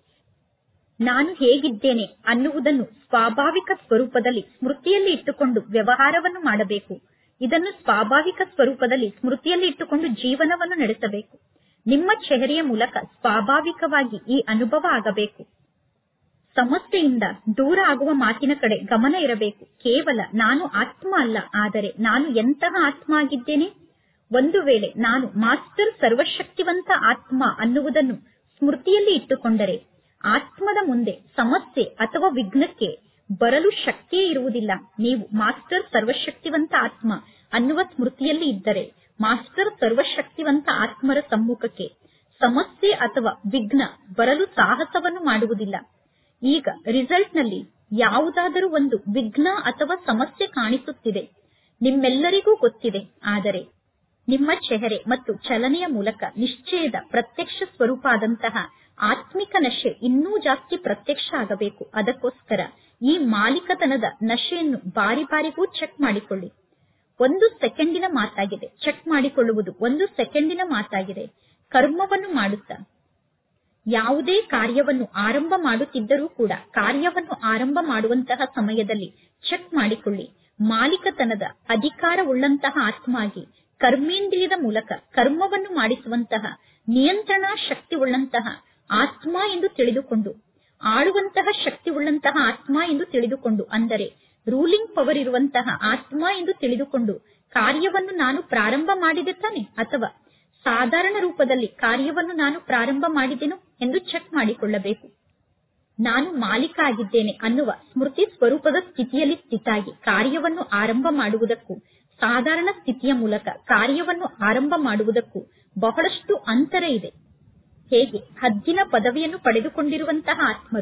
ನಾನು ಹೇಗಿದ್ದೇನೆ ಅನ್ನುವುದನ್ನು ಸ್ವಾಭಾವಿಕ ಸ್ವರೂಪದಲ್ಲಿ ಸ್ಮೃತಿಯಲ್ಲಿ ಇಟ್ಟುಕೊಂಡು ವ್ಯವಹಾರವನ್ನು ಮಾಡಬೇಕು ಇದನ್ನು ಸ್ವಾಭಾವಿಕ ಸ್ವರೂಪದಲ್ಲಿ ಸ್ಮೃತಿಯಲ್ಲಿ ಇಟ್ಟುಕೊಂಡು ಜೀವನವನ್ನು ನಡೆಸಬೇಕು ನಿಮ್ಮ ಚೆಹರೆಯ ಮೂಲಕ ಸ್ವಾಭಾವಿಕವಾಗಿ ಈ ಅನುಭವ ಆಗಬೇಕು ಸಮಸ್ಯೆಯಿಂದ ದೂರ ಆಗುವ ಮಾತಿನ ಕಡೆ ಗಮನ ಇರಬೇಕು ಕೇವಲ ನಾನು ಆತ್ಮ ಅಲ್ಲ ಆದರೆ ನಾನು ಎಂತಹ ಆತ್ಮ ಆಗಿದ್ದೇನೆ ಒಂದು ವೇಳೆ ನಾನು ಮಾಸ್ಟರ್ ಸರ್ವಶಕ್ತಿವಂತ ಆತ್ಮ ಅನ್ನುವುದನ್ನು ಸ್ಮೃತಿಯಲ್ಲಿ ಇಟ್ಟುಕೊಂಡರೆ ಆತ್ಮದ ಮುಂದೆ ಸಮಸ್ಯೆ ಅಥವಾ ವಿಘ್ನಕ್ಕೆ ಬರಲು ಶಕ್ತಿಯೇ ಇರುವುದಿಲ್ಲ ನೀವು ಮಾಸ್ಟರ್ ಸರ್ವಶಕ್ತಿವಂತ ಆತ್ಮ ಅನ್ನುವ ಸ್ಮೃತಿಯಲ್ಲಿ ಇದ್ದರೆ ಮಾಸ್ಟರ್ ಸರ್ವಶಕ್ತಿವಂತ ಆತ್ಮರ ಸಮ್ಮುಖಕ್ಕೆ ಸಮಸ್ಯೆ ಅಥವಾ ವಿಘ್ನ ಬರಲು ಸಾಹಸವನ್ನು ಮಾಡುವುದಿಲ್ಲ ಈಗ ರಿಸಲ್ಟ್ ನಲ್ಲಿ ಯಾವುದಾದರೂ ಒಂದು ವಿಘ್ನ ಅಥವಾ ಸಮಸ್ಯೆ ಕಾಣಿಸುತ್ತಿದೆ ನಿಮ್ಮೆಲ್ಲರಿಗೂ ಗೊತ್ತಿದೆ ಆದರೆ ನಿಮ್ಮ ಚೆಹರೆ ಮತ್ತು ಚಲನೆಯ ಮೂಲಕ ನಿಶ್ಚಯದ ಪ್ರತ್ಯಕ್ಷ ಸ್ವರೂಪ ಆದಂತಹ ಆತ್ಮಿಕ ನಶೆ ಇನ್ನೂ ಜಾಸ್ತಿ ಪ್ರತ್ಯಕ್ಷ ಆಗಬೇಕು ಅದಕ್ಕೋಸ್ಕರ ಈ ಮಾಲೀಕತನದ ನಶೆಯನ್ನು ಬಾರಿ ಬಾರಿಗೂ ಚೆಕ್ ಮಾಡಿಕೊಳ್ಳಿ ಒಂದು ಸೆಕೆಂಡಿನ ಮಾತಾಗಿದೆ ಚೆಕ್ ಮಾಡಿಕೊಳ್ಳುವುದು ಒಂದು ಸೆಕೆಂಡಿನ ಮಾತಾಗಿದೆ ಕರ್ಮವನ್ನು ಮಾಡುತ್ತಾ ಯಾವುದೇ ಕಾರ್ಯವನ್ನು ಆರಂಭ ಮಾಡುತ್ತಿದ್ದರೂ ಕೂಡ ಕಾರ್ಯವನ್ನು ಆರಂಭ ಮಾಡುವಂತಹ ಸಮಯದಲ್ಲಿ ಚೆಕ್ ಮಾಡಿಕೊಳ್ಳಿ ಮಾಲೀಕತನದ ಅಧಿಕಾರವುಳ್ಳಂತಹ ಆತ್ಮ ಆಗಿ ಕರ್ಮೇಂದ್ರಿಯದ ಮೂಲಕ ಕರ್ಮವನ್ನು ಮಾಡಿಸುವಂತಹ ನಿಯಂತ್ರಣಾ ಶಕ್ತಿ ಉಳ್ಳಂತಹ ಆತ್ಮ ಎಂದು ತಿಳಿದುಕೊಂಡು ಆಳುವಂತಹ ಶಕ್ತಿ ಉಳ್ಳಂತಹ ಆತ್ಮ ಎಂದು ತಿಳಿದುಕೊಂಡು ಅಂದರೆ ರೂಲಿಂಗ್ ಪವರ್ ಇರುವಂತಹ ಆತ್ಮ ಎಂದು ತಿಳಿದುಕೊಂಡು ಕಾರ್ಯವನ್ನು ನಾನು ಪ್ರಾರಂಭ ಮಾಡಿದೆ ತಾನೆ ಅಥವಾ ಸಾಧಾರಣ ರೂಪದಲ್ಲಿ ಕಾರ್ಯವನ್ನು ನಾನು ಪ್ರಾರಂಭ ಮಾಡಿದೆನು ಎಂದು ಚೆಕ್ ಮಾಡಿಕೊಳ್ಳಬೇಕು ನಾನು ಮಾಲೀಕ ಆಗಿದ್ದೇನೆ ಅನ್ನುವ ಸ್ಮೃತಿ ಸ್ವರೂಪದ ಸ್ಥಿತಿಯಲ್ಲಿ ಸ್ಥಿತಾಗಿ ಕಾರ್ಯವನ್ನು ಆರಂಭ ಮಾಡುವುದಕ್ಕೂ ಸಾಧಾರಣ ಸ್ಥಿತಿಯ ಮೂಲಕ ಕಾರ್ಯವನ್ನು ಆರಂಭ ಮಾಡುವುದಕ್ಕೂ ಬಹಳಷ್ಟು ಅಂತರ ಇದೆ ಹೇಗೆ ಹದ್ದಿನ ಪದವಿಯನ್ನು ಪಡೆದುಕೊಂಡಿರುವಂತಹ ಆತ್ಮರು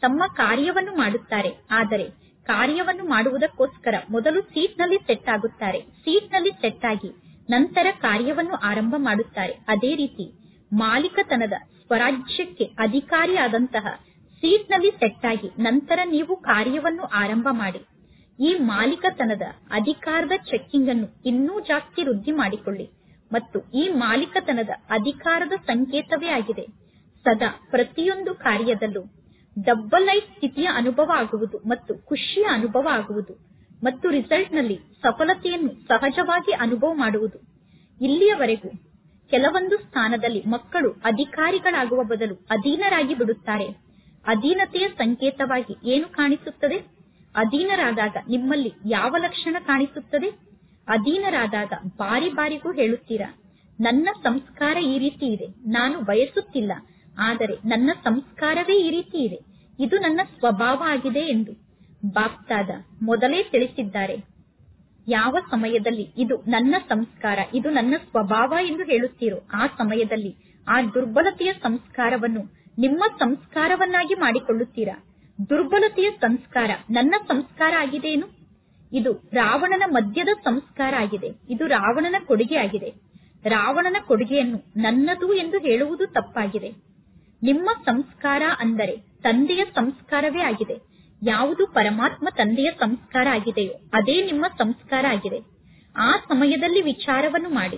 ತಮ್ಮ ಕಾರ್ಯವನ್ನು ಮಾಡುತ್ತಾರೆ ಆದರೆ ಕಾರ್ಯವನ್ನು ಮಾಡುವುದಕ್ಕೋಸ್ಕರ ಮೊದಲು ಸೀಟ್ನಲ್ಲಿ ಸೆಟ್ ಆಗುತ್ತಾರೆ ಸೀಟ್ನಲ್ಲಿ ಸೆಟ್ ಆಗಿ ನಂತರ ಕಾರ್ಯವನ್ನು ಆರಂಭ ಮಾಡುತ್ತಾರೆ ಅದೇ ರೀತಿ ಮಾಲೀಕತನದ ಸ್ವರಾಜ್ಯಕ್ಕೆ ಅಧಿಕಾರಿಯಾದಂತಹ ಸೀಟ್ನಲ್ಲಿ ಸೆಟ್ ಆಗಿ ನಂತರ ನೀವು ಕಾರ್ಯವನ್ನು ಆರಂಭ ಮಾಡಿ ಈ ಮಾಲೀಕತನದ ಅಧಿಕಾರದ ಚೆಕ್ಕಿಂಗ್ ಅನ್ನು ಇನ್ನೂ ಜಾಸ್ತಿ ವೃದ್ಧಿ ಮಾಡಿಕೊಳ್ಳಿ ಮತ್ತು ಈ ಮಾಲೀಕತನದ ಅಧಿಕಾರದ ಸಂಕೇತವೇ ಆಗಿದೆ ಸದಾ ಪ್ರತಿಯೊಂದು ಕಾರ್ಯದಲ್ಲೂ ಡಬ್ಬಲ್ ಲೈಫ್ ಸ್ಥಿತಿಯ ಅನುಭವ ಆಗುವುದು ಮತ್ತು ಖುಷಿಯ ಅನುಭವ ಆಗುವುದು ಮತ್ತು ರಿಸಲ್ಟ್ ನಲ್ಲಿ ಸಫಲತೆಯನ್ನು ಸಹಜವಾಗಿ ಅನುಭವ ಮಾಡುವುದು ಇಲ್ಲಿಯವರೆಗೂ ಕೆಲವೊಂದು ಸ್ಥಾನದಲ್ಲಿ ಮಕ್ಕಳು ಅಧಿಕಾರಿಗಳಾಗುವ ಬದಲು ಅಧೀನರಾಗಿ ಬಿಡುತ್ತಾರೆ ಅಧೀನತೆಯ ಸಂಕೇತವಾಗಿ ಏನು ಕಾಣಿಸುತ್ತದೆ ಅಧೀನರಾದಾಗ ನಿಮ್ಮಲ್ಲಿ ಯಾವ ಲಕ್ಷಣ ಕಾಣಿಸುತ್ತದೆ ಅಧೀನರಾದಾಗ ಬಾರಿ ಬಾರಿಗೂ ಹೇಳುತ್ತೀರಾ ನನ್ನ ಸಂಸ್ಕಾರ ಈ ರೀತಿ ಇದೆ ನಾನು ಬಯಸುತ್ತಿಲ್ಲ ಆದರೆ ನನ್ನ ಸಂಸ್ಕಾರವೇ ಈ ರೀತಿ ಇದೆ ಇದು ನನ್ನ ಸ್ವಭಾವ ಆಗಿದೆ ಎಂದು ಬಾಪ್ತಾದ ಮೊದಲೇ ತಿಳಿಸಿದ್ದಾರೆ ಯಾವ ಸಮಯದಲ್ಲಿ ಇದು ನನ್ನ ಸಂಸ್ಕಾರ ಇದು ನನ್ನ ಸ್ವಭಾವ ಎಂದು ಹೇಳುತ್ತೀರೋ ಆ ಸಮಯದಲ್ಲಿ ಆ ದುರ್ಬಲತೆಯ ಸಂಸ್ಕಾರವನ್ನು ನಿಮ್ಮ ಸಂಸ್ಕಾರವನ್ನಾಗಿ ಮಾಡಿಕೊಳ್ಳುತ್ತೀರಾ ದುರ್ಬಲತೆಯ ಸಂಸ್ಕಾರ ನನ್ನ ಸಂಸ್ಕಾರ ಆಗಿದೆಯೇನು ಇದು ರಾವಣನ ಮಧ್ಯದ ಸಂಸ್ಕಾರ ಆಗಿದೆ ಇದು ರಾವಣನ ಕೊಡುಗೆ ಆಗಿದೆ ರಾವಣನ ಕೊಡುಗೆಯನ್ನು ನನ್ನದು ಎಂದು ಹೇಳುವುದು ತಪ್ಪಾಗಿದೆ ನಿಮ್ಮ ಸಂಸ್ಕಾರ ಅಂದರೆ ತಂದೆಯ ಸಂಸ್ಕಾರವೇ ಆಗಿದೆ ಯಾವುದು ಪರಮಾತ್ಮ ತಂದೆಯ ಸಂಸ್ಕಾರ ಆಗಿದೆಯೋ ಅದೇ ನಿಮ್ಮ ಸಂಸ್ಕಾರ ಆಗಿದೆ ಆ ಸಮಯದಲ್ಲಿ ವಿಚಾರವನ್ನು ಮಾಡಿ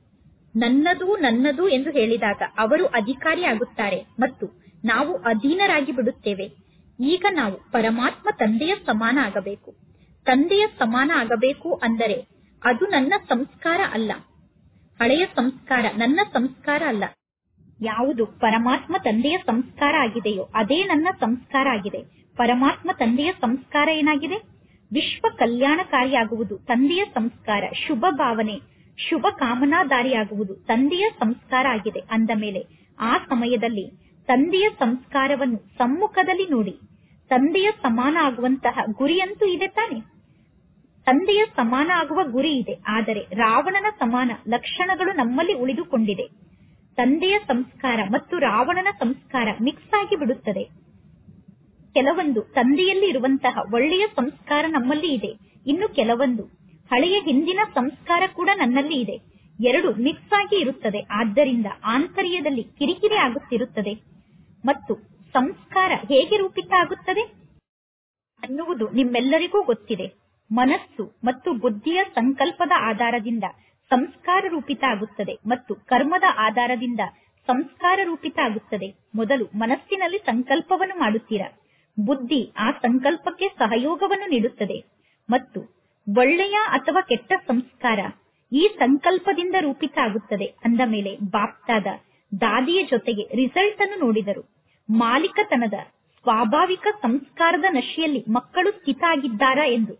ನನ್ನದು ನನ್ನದು ಎಂದು ಹೇಳಿದಾಗ ಅವರು ಅಧಿಕಾರಿ ಆಗುತ್ತಾರೆ ಮತ್ತು ನಾವು ಅಧೀನರಾಗಿ ಬಿಡುತ್ತೇವೆ ಈಗ ನಾವು ಪರಮಾತ್ಮ ತಂದೆಯ ಸಮಾನ ಆಗಬೇಕು ತಂದೆಯ ಸಮಾನ ಆಗಬೇಕು ಅಂದರೆ ಅದು ನನ್ನ ಸಂಸ್ಕಾರ ಅಲ್ಲ ಹಳೆಯ ಸಂಸ್ಕಾರ ನನ್ನ ಸಂಸ್ಕಾರ ಅಲ್ಲ ಯಾವುದು ಪರಮಾತ್ಮ ತಂದೆಯ ಸಂಸ್ಕಾರ ಆಗಿದೆಯೋ ಅದೇ ನನ್ನ ಸಂಸ್ಕಾರ ಆಗಿದೆ ಪರಮಾತ್ಮ ತಂದೆಯ ಸಂಸ್ಕಾರ ಏನಾಗಿದೆ ವಿಶ್ವ ಕಲ್ಯಾಣಕಾರಿಯಾಗುವುದು ತಂದೆಯ ಸಂಸ್ಕಾರ ಶುಭ ಭಾವನೆ ಶುಭ ಕಾಮನಾದಾರಿಯಾಗುವುದು ತಂದೆಯ ಸಂಸ್ಕಾರ ಆಗಿದೆ ಅಂದ ಮೇಲೆ ಆ ಸಮಯದಲ್ಲಿ ತಂದೆಯ ಸಂಸ್ಕಾರವನ್ನು ಸಮ್ಮುಖದಲ್ಲಿ ನೋಡಿ ತಂದೆಯ ಸಮಾನ ಆಗುವಂತಹ ಗುರಿಯಂತೂ ಇದೆ ತಾನೆ ತಂದೆಯ ಸಮಾನ ಆಗುವ ಗುರಿ ಇದೆ ಆದರೆ ರಾವಣನ ಸಮಾನ ಲಕ್ಷಣಗಳು ನಮ್ಮಲ್ಲಿ ಉಳಿದುಕೊಂಡಿದೆ ತಂದೆಯ ಸಂಸ್ಕಾರ ಮತ್ತು ರಾವಣನ ಸಂಸ್ಕಾರ ಮಿಕ್ಸ್ ಆಗಿ ಬಿಡುತ್ತದೆ ಕೆಲವೊಂದು ತಂದೆಯಲ್ಲಿ ಇರುವಂತಹ ಒಳ್ಳೆಯ ಸಂಸ್ಕಾರ ನಮ್ಮಲ್ಲಿ ಇದೆ ಇನ್ನು ಕೆಲವೊಂದು ಹಳೆಯ ಹಿಂದಿನ ಸಂಸ್ಕಾರ ಕೂಡ ನನ್ನಲ್ಲಿ ಇದೆ ಎರಡು ಮಿಕ್ಸ್ ಆಗಿ ಇರುತ್ತದೆ ಆದ್ದರಿಂದ ಆಂತರ್ಯದಲ್ಲಿ ಕಿರಿಕಿರಿ ಆಗುತ್ತಿರುತ್ತದೆ ಮತ್ತು ಸಂಸ್ಕಾರ ಹೇಗೆ ರೂಪಿತ ಆಗುತ್ತದೆ ಅನ್ನುವುದು ನಿಮ್ಮೆಲ್ಲರಿಗೂ ಗೊತ್ತಿದೆ ಮನಸ್ಸು ಮತ್ತು ಬುದ್ಧಿಯ ಸಂಕಲ್ಪದ ಆಧಾರದಿಂದ ಸಂಸ್ಕಾರ ರೂಪಿತ ಆಗುತ್ತದೆ ಮತ್ತು ಕರ್ಮದ ಆಧಾರದಿಂದ ಸಂಸ್ಕಾರ ರೂಪಿತ ಆಗುತ್ತದೆ ಮೊದಲು ಮನಸ್ಸಿನಲ್ಲಿ ಸಂಕಲ್ಪವನ್ನು ಮಾಡುತ್ತೀರಾ ಬುದ್ಧಿ ಆ ಸಂಕಲ್ಪಕ್ಕೆ ಸಹಯೋಗವನ್ನು ನೀಡುತ್ತದೆ ಮತ್ತು ಒಳ್ಳೆಯ ಅಥವಾ ಕೆಟ್ಟ ಸಂಸ್ಕಾರ ಈ ಸಂಕಲ್ಪದಿಂದ ರೂಪಿತ ಆಗುತ್ತದೆ ಅಂದ ಮೇಲೆ ಬಾಪ್ತಾದ ದಾದಿಯ ಜೊತೆಗೆ ರಿಸಲ್ಟ್ ಅನ್ನು ನೋಡಿದರು ಮಾಲೀಕತನದ ಸ್ವಾಭಾವಿಕ ಸಂಸ್ಕಾರದ ನಶೆಯಲ್ಲಿ ಮಕ್ಕಳು ಸ್ಥಿತ ಆಗಿದ್ದಾರಾ ಎಂದು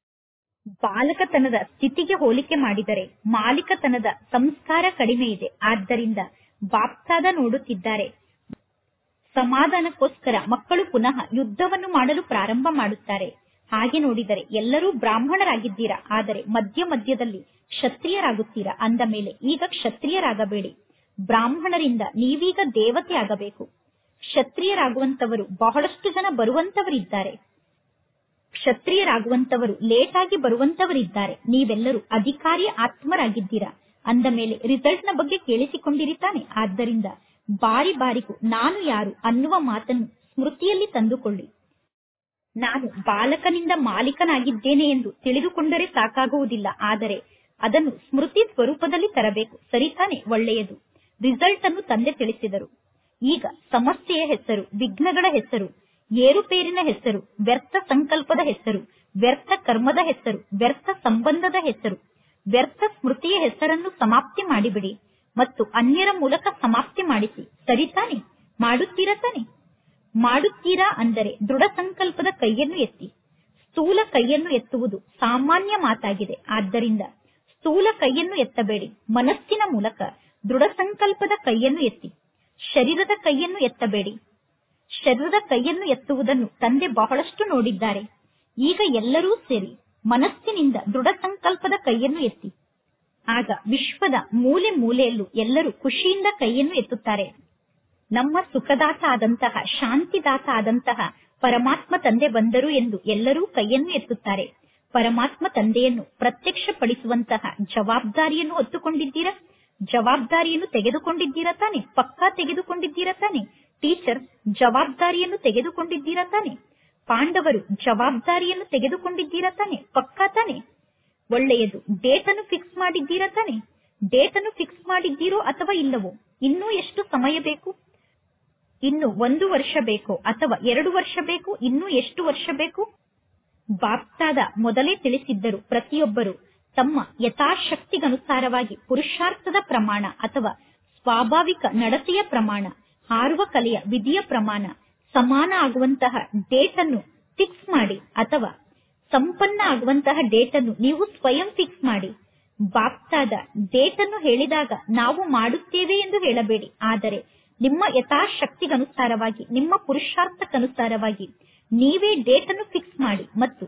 ಬಾಲಕತನದ ಸ್ಥಿತಿಗೆ ಹೋಲಿಕೆ ಮಾಡಿದರೆ ಮಾಲೀಕತನದ ಸಂಸ್ಕಾರ ಕಡಿಮೆ ಇದೆ ಆದ್ದರಿಂದ ಬಾಪ್ತಾದ ನೋಡುತ್ತಿದ್ದಾರೆ ಸಮಾಧಾನಕ್ಕೋಸ್ಕರ ಮಕ್ಕಳು ಪುನಃ ಯುದ್ಧವನ್ನು ಮಾಡಲು ಪ್ರಾರಂಭ ಮಾಡುತ್ತಾರೆ ಹಾಗೆ ನೋಡಿದರೆ ಎಲ್ಲರೂ ಬ್ರಾಹ್ಮಣರಾಗಿದ್ದೀರಾ ಆದರೆ ಮಧ್ಯ ಮಧ್ಯದಲ್ಲಿ ಕ್ಷತ್ರಿಯರಾಗುತ್ತೀರಾ ಅಂದ ಮೇಲೆ ಈಗ ಕ್ಷತ್ರಿಯರಾಗಬೇಡಿ ಬ್ರಾಹ್ಮಣರಿಂದ ನೀವೀಗ ದೇವತೆ ಆಗಬೇಕು ಕ್ಷತ್ರಿಯರಾಗುವಂತವರು ಬಹಳಷ್ಟು ಜನ ಬರುವಂತವರಿದ್ದಾರೆ ಕ್ಷತ್ರಿಯರಾಗುವಂತವರು ಲೇಟ್ ಆಗಿ ಬರುವಂತವರಿದ್ದಾರೆ ನೀವೆಲ್ಲರೂ ಅಧಿಕಾರಿ ಆತ್ಮರಾಗಿದ್ದೀರಾ ಅಂದ ಮೇಲೆ ರಿಸಲ್ಟ್ ನ ಬಗ್ಗೆ ಕೇಳಿಸಿಕೊಂಡಿರಿತಾನೆ ಆದ್ದರಿಂದ ಬಾರಿ ಬಾರಿಗೂ ನಾನು ಯಾರು ಅನ್ನುವ ಮಾತನ್ನು ಸ್ಮೃತಿಯಲ್ಲಿ ತಂದುಕೊಳ್ಳಿ ನಾನು ಬಾಲಕನಿಂದ ಮಾಲೀಕನಾಗಿದ್ದೇನೆ ಎಂದು ತಿಳಿದುಕೊಂಡರೆ ಸಾಕಾಗುವುದಿಲ್ಲ ಆದರೆ ಅದನ್ನು ಸ್ಮೃತಿ ಸ್ವರೂಪದಲ್ಲಿ ತರಬೇಕು ಸರಿತಾನೆ ಒಳ್ಳೆಯದು ರಿಸಲ್ಟ್ ಅನ್ನು ತಂದೆ ತಿಳಿಸಿದರು ಈಗ ಸಮಸ್ಯೆಯ ಹೆಸರು ವಿಘ್ನಗಳ ಹೆಸರು ಏರುಪೇರಿನ ಹೆಸರು ವ್ಯರ್ಥ ಸಂಕಲ್ಪದ ಹೆಸರು ವ್ಯರ್ಥ ಕರ್ಮದ ಹೆಸರು ವ್ಯರ್ಥ ಸಂಬಂಧದ ಹೆಸರು ವ್ಯರ್ಥ ಸ್ಮೃತಿಯ ಹೆಸರನ್ನು ಸಮಾಪ್ತಿ ಮಾಡಿಬಿಡಿ ಮತ್ತು ಅನ್ಯರ ಮೂಲಕ ಸಮಾಪ್ತಿ ಮಾಡಿಸಿ ಸರಿತಾನೆ ಮಾಡುತ್ತೀರಾ ತಾನೆ ಮಾಡುತ್ತೀರಾ ಅಂದರೆ ದೃಢ ಸಂಕಲ್ಪದ ಕೈಯನ್ನು ಎತ್ತಿ ಸ್ಥೂಲ ಕೈಯನ್ನು ಎತ್ತುವುದು ಸಾಮಾನ್ಯ ಮಾತಾಗಿದೆ ಆದ್ದರಿಂದ ಸ್ಥೂಲ ಕೈಯನ್ನು ಎತ್ತಬೇಡಿ ಮನಸ್ಸಿನ ಮೂಲಕ ದೃಢ ಸಂಕಲ್ಪದ ಕೈಯನ್ನು ಎತ್ತಿ ಶರೀರದ ಕೈಯನ್ನು ಎತ್ತಬೇಡಿ ಶರೀರದ ಕೈಯನ್ನು ಎತ್ತುವುದನ್ನು ತಂದೆ ಬಹಳಷ್ಟು ನೋಡಿದ್ದಾರೆ ಈಗ ಎಲ್ಲರೂ ಸೇರಿ ಮನಸ್ಸಿನಿಂದ ದೃಢ ಸಂಕಲ್ಪದ ಕೈಯನ್ನು ಎತ್ತಿ ಆಗ ವಿಶ್ವದ ಮೂಲೆ ಮೂಲೆಯಲ್ಲೂ ಎಲ್ಲರೂ ಖುಷಿಯಿಂದ ಕೈಯನ್ನು ಎತ್ತುತ್ತಾರೆ ನಮ್ಮ ಸುಖದಾತ ಆದಂತಹ ಶಾಂತಿದಾತ ಆದಂತಹ ಪರಮಾತ್ಮ ತಂದೆ ಬಂದರು ಎಂದು ಎಲ್ಲರೂ ಕೈಯನ್ನು ಎತ್ತುತ್ತಾರೆ ಪರಮಾತ್ಮ ತಂದೆಯನ್ನು ಪ್ರತ್ಯಕ್ಷಪಡಿಸುವಂತಹ ಜವಾಬ್ದಾರಿಯನ್ನು ಹೊತ್ತುಕೊಂಡಿದ್ದೀರಾ ಜವಾಬ್ದಾರಿಯನ್ನು ತೆಗೆದುಕೊಂಡಿದ್ದೀರಾ ತಾನೆ ಪಕ್ಕಾ ತೆಗೆದುಕೊಂಡಿದ್ದೀರಾ ತಾನೆ ಟೀಚರ್ ಜವಾಬ್ದಾರಿಯನ್ನು ತೆಗೆದುಕೊಂಡಿದ್ದೀರಾ ತಾನೆ ಪಾಂಡವರು ಜವಾಬ್ದಾರಿಯನ್ನು ತೆಗೆದುಕೊಂಡಿದ್ದೀರಾ ತಾನೆ ಪಕ್ಕಾ ತಾನೆ ಒಳ್ಳೆಯದು ಡೇಟ್ ಅನ್ನು ಫಿಕ್ಸ್ ಮಾಡಿದ್ದೀರಾ ತಾನೆ ಡೇಟ್ ಅನ್ನು ಫಿಕ್ಸ್ ಮಾಡಿದ್ದೀರೋ ಅಥವಾ ಇಲ್ಲವೋ ಇನ್ನೂ ಎಷ್ಟು ಸಮಯ ಬೇಕು ಇನ್ನು ಒಂದು ವರ್ಷ ಬೇಕು ಅಥವಾ ಎರಡು ವರ್ಷ ಬೇಕು ಇನ್ನೂ ಎಷ್ಟು ವರ್ಷ ಬೇಕು ಬಾಪ್ತಾದ ಮೊದಲೇ ತಿಳಿಸಿದ್ದರು ಪ್ರತಿಯೊಬ್ಬರು ತಮ್ಮ ಯಥಾಶಕ್ತಿಗನುಸಾರವಾಗಿ ಪುರುಷಾರ್ಥದ ಪ್ರಮಾಣ ಅಥವಾ ಸ್ವಾಭಾವಿಕ ನಡತೆಯ ಪ್ರಮಾಣ ಹಾರುವ ಕಲೆಯ ವಿಧಿಯ ಪ್ರಮಾಣ ಸಮಾನ ಆಗುವಂತಹ ಡೇಟ್ ಅನ್ನು ಫಿಕ್ಸ್ ಮಾಡಿ ಅಥವಾ ಸಂಪನ್ನ ಆಗುವಂತಹ ಡೇಟ್ ಅನ್ನು ನೀವು ಸ್ವಯಂ ಫಿಕ್ಸ್ ಮಾಡಿ ಬಾಪ್ತಾದ ಡೇಟ್ ಅನ್ನು ಹೇಳಿದಾಗ ನಾವು ಮಾಡುತ್ತೇವೆ ಎಂದು ಹೇಳಬೇಡಿ ಆದರೆ ನಿಮ್ಮ ಯಥಾಶಕ್ತಿಗನುಸಾರವಾಗಿ ನಿಮ್ಮ ಪುರುಷಾರ್ಥಕ್ಕನುಸಾರವಾಗಿ ನೀವೇ ಡೇಟ್ ಅನ್ನು ಫಿಕ್ಸ್ ಮಾಡಿ ಮತ್ತು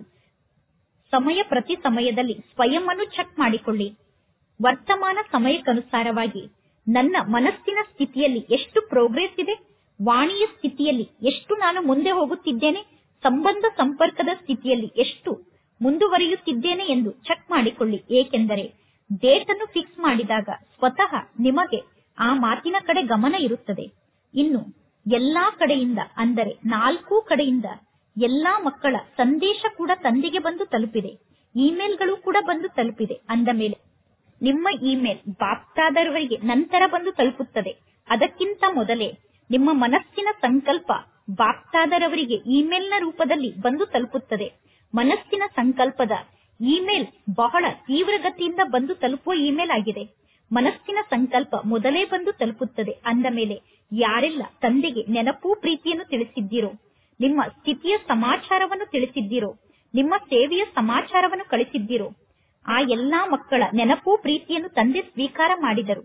ಸಮಯ ಪ್ರತಿ ಸಮಯದಲ್ಲಿ ಸ್ವಯಂ ಅನ್ನು ಚೆಕ್ ಮಾಡಿಕೊಳ್ಳಿ ವರ್ತಮಾನ ಸಮಯಕ್ಕನುಸಾರವಾಗಿ ನನ್ನ ಮನಸ್ಸಿನ ಸ್ಥಿತಿಯಲ್ಲಿ ಎಷ್ಟು ಪ್ರೋಗ್ರೆಸ್ ಇದೆ ವಾಣಿಯ ಸ್ಥಿತಿಯಲ್ಲಿ ಎಷ್ಟು ನಾನು ಮುಂದೆ ಹೋಗುತ್ತಿದ್ದೇನೆ ಸಂಬಂಧ ಸಂಪರ್ಕದ ಸ್ಥಿತಿಯಲ್ಲಿ ಎಷ್ಟು ಮುಂದುವರಿಯುತ್ತಿದ್ದೇನೆ ಎಂದು ಚೆಕ್ ಮಾಡಿಕೊಳ್ಳಿ ಏಕೆಂದರೆ ಡೇಟ್ ಅನ್ನು ಫಿಕ್ಸ್ ಮಾಡಿದಾಗ ಸ್ವತಃ ನಿಮಗೆ ಆ ಮಾತಿನ ಕಡೆ ಗಮನ ಇರುತ್ತದೆ ಇನ್ನು ಎಲ್ಲಾ ಕಡೆಯಿಂದ ಅಂದರೆ ನಾಲ್ಕು ಕಡೆಯಿಂದ ಎಲ್ಲಾ ಮಕ್ಕಳ ಸಂದೇಶ ಕೂಡ ತಂದೆಗೆ ಬಂದು ತಲುಪಿದೆ ಇಮೇಲ್ಗಳು ಕೂಡ ಬಂದು ತಲುಪಿದೆ ಅಂದ ಮೇಲೆ ನಿಮ್ಮ ಇಮೇಲ್ ಬಾಪ್ತಾದರವರಿಗೆ ನಂತರ ಬಂದು ತಲುಪುತ್ತದೆ ಅದಕ್ಕಿಂತ ಮೊದಲೇ ನಿಮ್ಮ ಮನಸ್ಸಿನ ಸಂಕಲ್ಪ ಬಾಪ್ತಾದರವರಿಗೆ ಇಮೇಲ್ನ ರೂಪದಲ್ಲಿ ಬಂದು ತಲುಪುತ್ತದೆ ಮನಸ್ಸಿನ ಸಂಕಲ್ಪದ ಇಮೇಲ್ ಬಹಳ ತೀವ್ರಗತಿಯಿಂದ ಬಂದು ತಲುಪುವ ಇಮೇಲ್ ಆಗಿದೆ ಮನಸ್ಸಿನ ಸಂಕಲ್ಪ ಮೊದಲೇ ಬಂದು ತಲುಪುತ್ತದೆ ಅಂದ ಮೇಲೆ ಯಾರೆಲ್ಲ ತಂದೆಗೆ ನೆನಪು ಪ್ರೀತಿಯನ್ನು ತಿಳಿಸಿದ್ದೀರೋ ನಿಮ್ಮ ಸ್ಥಿತಿಯ ಸಮಾಚಾರವನ್ನು ತಿಳಿಸಿದ್ದೀರೋ ನಿಮ್ಮ ಸೇವೆಯ ಸಮಾಚಾರವನ್ನು ಕಳಿಸಿದ್ದೀರೋ ಆ ಎಲ್ಲಾ ಮಕ್ಕಳ ನೆನಪು ಪ್ರೀತಿಯನ್ನು ತಂದೆ ಸ್ವೀಕಾರ ಮಾಡಿದರು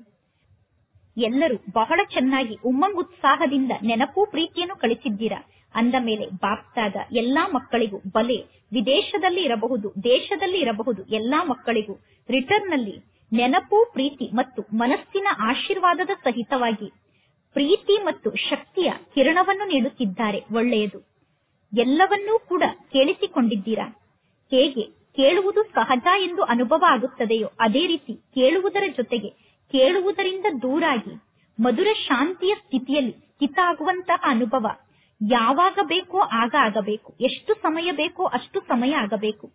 ಎಲ್ಲರೂ ಬಹಳ ಚೆನ್ನಾಗಿ ಉಮ್ಮಂಗ್ ಉತ್ಸಾಹದಿಂದ ನೆನಪು ಪ್ರೀತಿಯನ್ನು ಕಳಿಸಿದ್ದೀರಾ ಅಂದ ಮೇಲೆ ಬಾಪ್ತಾದ ಎಲ್ಲಾ ಮಕ್ಕಳಿಗೂ ಬಲೆ ವಿದೇಶದಲ್ಲಿ ಇರಬಹುದು ದೇಶದಲ್ಲಿ ಇರಬಹುದು ಎಲ್ಲಾ ಮಕ್ಕಳಿಗೂ ರಿಟರ್ನ್ ನಲ್ಲಿ ನೆನಪು ಪ್ರೀತಿ ಮತ್ತು ಮನಸ್ಸಿನ ಆಶೀರ್ವಾದದ ಸಹಿತವಾಗಿ ಪ್ರೀತಿ ಮತ್ತು ಶಕ್ತಿಯ ಕಿರಣವನ್ನು ನೀಡುತ್ತಿದ್ದಾರೆ ಒಳ್ಳೆಯದು ಎಲ್ಲವನ್ನೂ ಕೂಡ ಕೇಳಿಸಿಕೊಂಡಿದ್ದೀರಾ ಹೇಗೆ ಕೇಳುವುದು ಸಹಜ ಎಂದು ಅನುಭವ ಆಗುತ್ತದೆಯೋ ಅದೇ ರೀತಿ ಕೇಳುವುದರ ಜೊತೆಗೆ ಕೇಳುವುದರಿಂದ ದೂರಾಗಿ ಮಧುರ ಶಾಂತಿಯ ಸ್ಥಿತಿಯಲ್ಲಿ ಸ್ಥಿತ ಆಗುವಂತಹ ಅನುಭವ ಯಾವಾಗ ಬೇಕೋ ಆಗ ಆಗಬೇಕು ಎಷ್ಟು ಸಮಯ ಬೇಕೋ ಅಷ್ಟು ಸಮಯ ಆಗಬೇಕು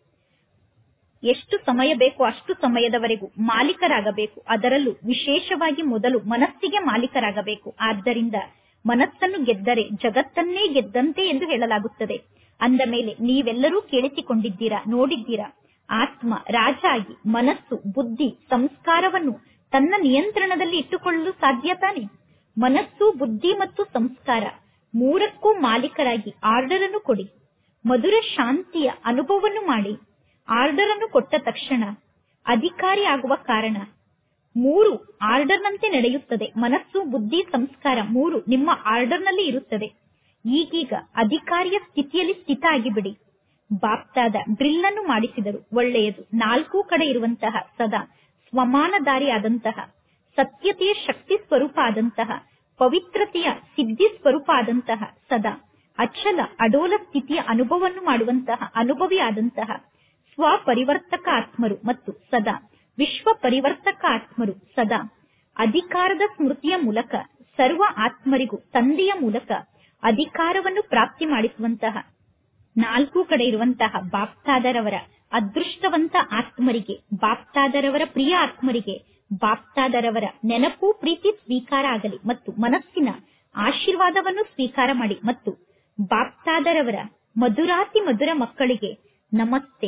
ಎಷ್ಟು ಸಮಯ ಬೇಕೋ ಅಷ್ಟು ಸಮಯದವರೆಗೂ ಮಾಲೀಕರಾಗಬೇಕು ಅದರಲ್ಲೂ ವಿಶೇಷವಾಗಿ ಮೊದಲು ಮನಸ್ಸಿಗೆ ಮಾಲೀಕರಾಗಬೇಕು ಆದ್ದರಿಂದ ಮನಸ್ಸನ್ನು ಗೆದ್ದರೆ ಜಗತ್ತನ್ನೇ ಗೆದ್ದಂತೆ ಎಂದು ಹೇಳಲಾಗುತ್ತದೆ ಅಂದ ಮೇಲೆ ನೀವೆಲ್ಲರೂ ಕೇಳಿಸಿಕೊಂಡಿದ್ದೀರಾ ನೋಡಿದ್ದೀರಾ ಆತ್ಮ ರಾಜ ಆಗಿ ಮನಸ್ಸು ಬುದ್ಧಿ ಸಂಸ್ಕಾರವನ್ನು ತನ್ನ ನಿಯಂತ್ರಣದಲ್ಲಿ ಇಟ್ಟುಕೊಳ್ಳಲು ಸಾಧ್ಯ ತಾನೆ ಮನಸ್ಸು ಬುದ್ಧಿ ಮತ್ತು ಸಂಸ್ಕಾರ ಮೂರಕ್ಕೂ ಮಾಲೀಕರಾಗಿ ಆರ್ಡರ್ ಅನ್ನು ಕೊಡಿ ಮಧುರ ಶಾಂತಿಯ ಅನುಭವವನ್ನು ಮಾಡಿ ಆರ್ಡರ್ ಅನ್ನು ಕೊಟ್ಟ ತಕ್ಷಣ ಅಧಿಕಾರಿ ಆಗುವ ಕಾರಣ ಮೂರು ಆರ್ಡರ್ನಂತೆ ನಡೆಯುತ್ತದೆ ಮನಸ್ಸು ಬುದ್ಧಿ ಸಂಸ್ಕಾರ ಮೂರು ನಿಮ್ಮ ಆರ್ಡರ್ನಲ್ಲಿ ಇರುತ್ತದೆ ಈಗೀಗ ಅಧಿಕಾರಿಯ ಸ್ಥಿತಿಯಲ್ಲಿ ಸ್ಥಿತ ಆಗಿಬಿಡಿ ಬಾಪ್ತಾದ ಡ್ರಿಲ್ ಅನ್ನು ಮಾಡಿಸಿದರು ಒಳ್ಳೆಯದು ನಾಲ್ಕು ಕಡೆ ಇರುವಂತಹ ಸದಾ ಸ್ವಮಾನದಾರಿ ಆದಂತಹ ಸತ್ಯತೆಯ ಶಕ್ತಿ ಸ್ವರೂಪ ಆದಂತಹ ಪವಿತ್ರತೆಯ ಸಿದ್ಧಿ ಸ್ವರೂಪ ಆದಂತಹ ಸದಾ ಅಚಲ ಅಡೋಲ ಸ್ಥಿತಿಯ ಅನುಭವವನ್ನು ಮಾಡುವಂತಹ ಅನುಭವಿ ಆದಂತಹ ಸ್ವಪರಿವರ್ತಕ ಆತ್ಮರು ಮತ್ತು ಸದಾ ವಿಶ್ವ ಪರಿವರ್ತಕ ಆತ್ಮರು ಸದಾ ಅಧಿಕಾರದ ಸ್ಮೃತಿಯ ಮೂಲಕ ಸರ್ವ ಆತ್ಮರಿಗೂ ತಂದೆಯ ಮೂಲಕ ಅಧಿಕಾರವನ್ನು ಪ್ರಾಪ್ತಿ ಮಾಡಿಸುವಂತಹ ನಾಲ್ಕು ಕಡೆ ಇರುವಂತಹ ಬಾಪ್ತಾದರವರ ಅದೃಷ್ಟವಂತ ಆತ್ಮರಿಗೆ ಬಾಪ್ತಾದರವರ ಪ್ರಿಯ ಆತ್ಮರಿಗೆ ಬಾಪ್ತಾದರವರ ನೆನಪು ಪ್ರೀತಿ ಸ್ವೀಕಾರ ಆಗಲಿ ಮತ್ತು ಮನಸ್ಸಿನ ಆಶೀರ್ವಾದವನ್ನು ಸ್ವೀಕಾರ ಮಾಡಿ ಮತ್ತು ಬಾಪ್ತಾದರವರ ಮಧುರಾತಿ ಮಧುರ ಮಕ್ಕಳಿಗೆ ನಮಸ್ತೆ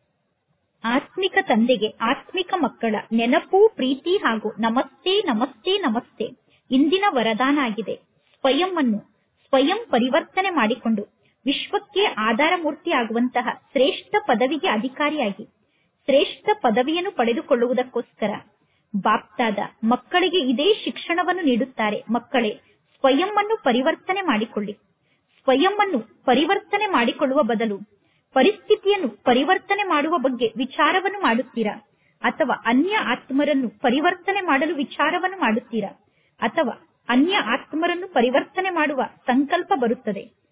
ಆತ್ಮಿಕ ತಂದೆಗೆ ಆತ್ಮಿಕ ಮಕ್ಕಳ ನೆನಪು ಪ್ರೀತಿ ಹಾಗೂ ನಮಸ್ತೆ ನಮಸ್ತೆ ನಮಸ್ತೆ ಇಂದಿನ ವರದಾನ ಆಗಿದೆ ಸ್ವಯಂ ಅನ್ನು ಸ್ವಯಂ ಪರಿವರ್ತನೆ ಮಾಡಿಕೊಂಡು ವಿಶ್ವಕ್ಕೆ ಆಧಾರ ಮೂರ್ತಿ ಆಗುವಂತಹ ಶ್ರೇಷ್ಠ ಪದವಿಗೆ ಅಧಿಕಾರಿಯಾಗಿ ಶ್ರೇಷ್ಠ ಪದವಿಯನ್ನು ಪಡೆದುಕೊಳ್ಳುವುದಕ್ಕೋಸ್ಕರ ಬಾಪ್ತಾದ ಮಕ್ಕಳಿಗೆ ಇದೇ ಶಿಕ್ಷಣವನ್ನು ನೀಡುತ್ತಾರೆ ಮಕ್ಕಳೇ ಸ್ವಯಂ ಅನ್ನು ಪರಿವರ್ತನೆ ಮಾಡಿಕೊಳ್ಳಿ ಸ್ವಯಂ ಅನ್ನು ಪರಿವರ್ತನೆ ಮಾಡಿಕೊಳ್ಳುವ ಬದಲು ಪರಿಸ್ಥಿತಿಯನ್ನು ಪರಿವರ್ತನೆ ಮಾಡುವ ಬಗ್ಗೆ ವಿಚಾರವನ್ನು ಮಾಡುತ್ತೀರಾ ಅಥವಾ ಅನ್ಯ ಆತ್ಮರನ್ನು ಪರಿವರ್ತನೆ ಮಾಡಲು ವಿಚಾರವನ್ನು ಮಾಡುತ್ತೀರಾ ಅಥವಾ ಅನ್ಯ ಆತ್ಮರನ್ನು ಪರಿವರ್ತನೆ ಮಾಡುವ ಸಂಕಲ್ಪ ಬರುತ್ತದೆ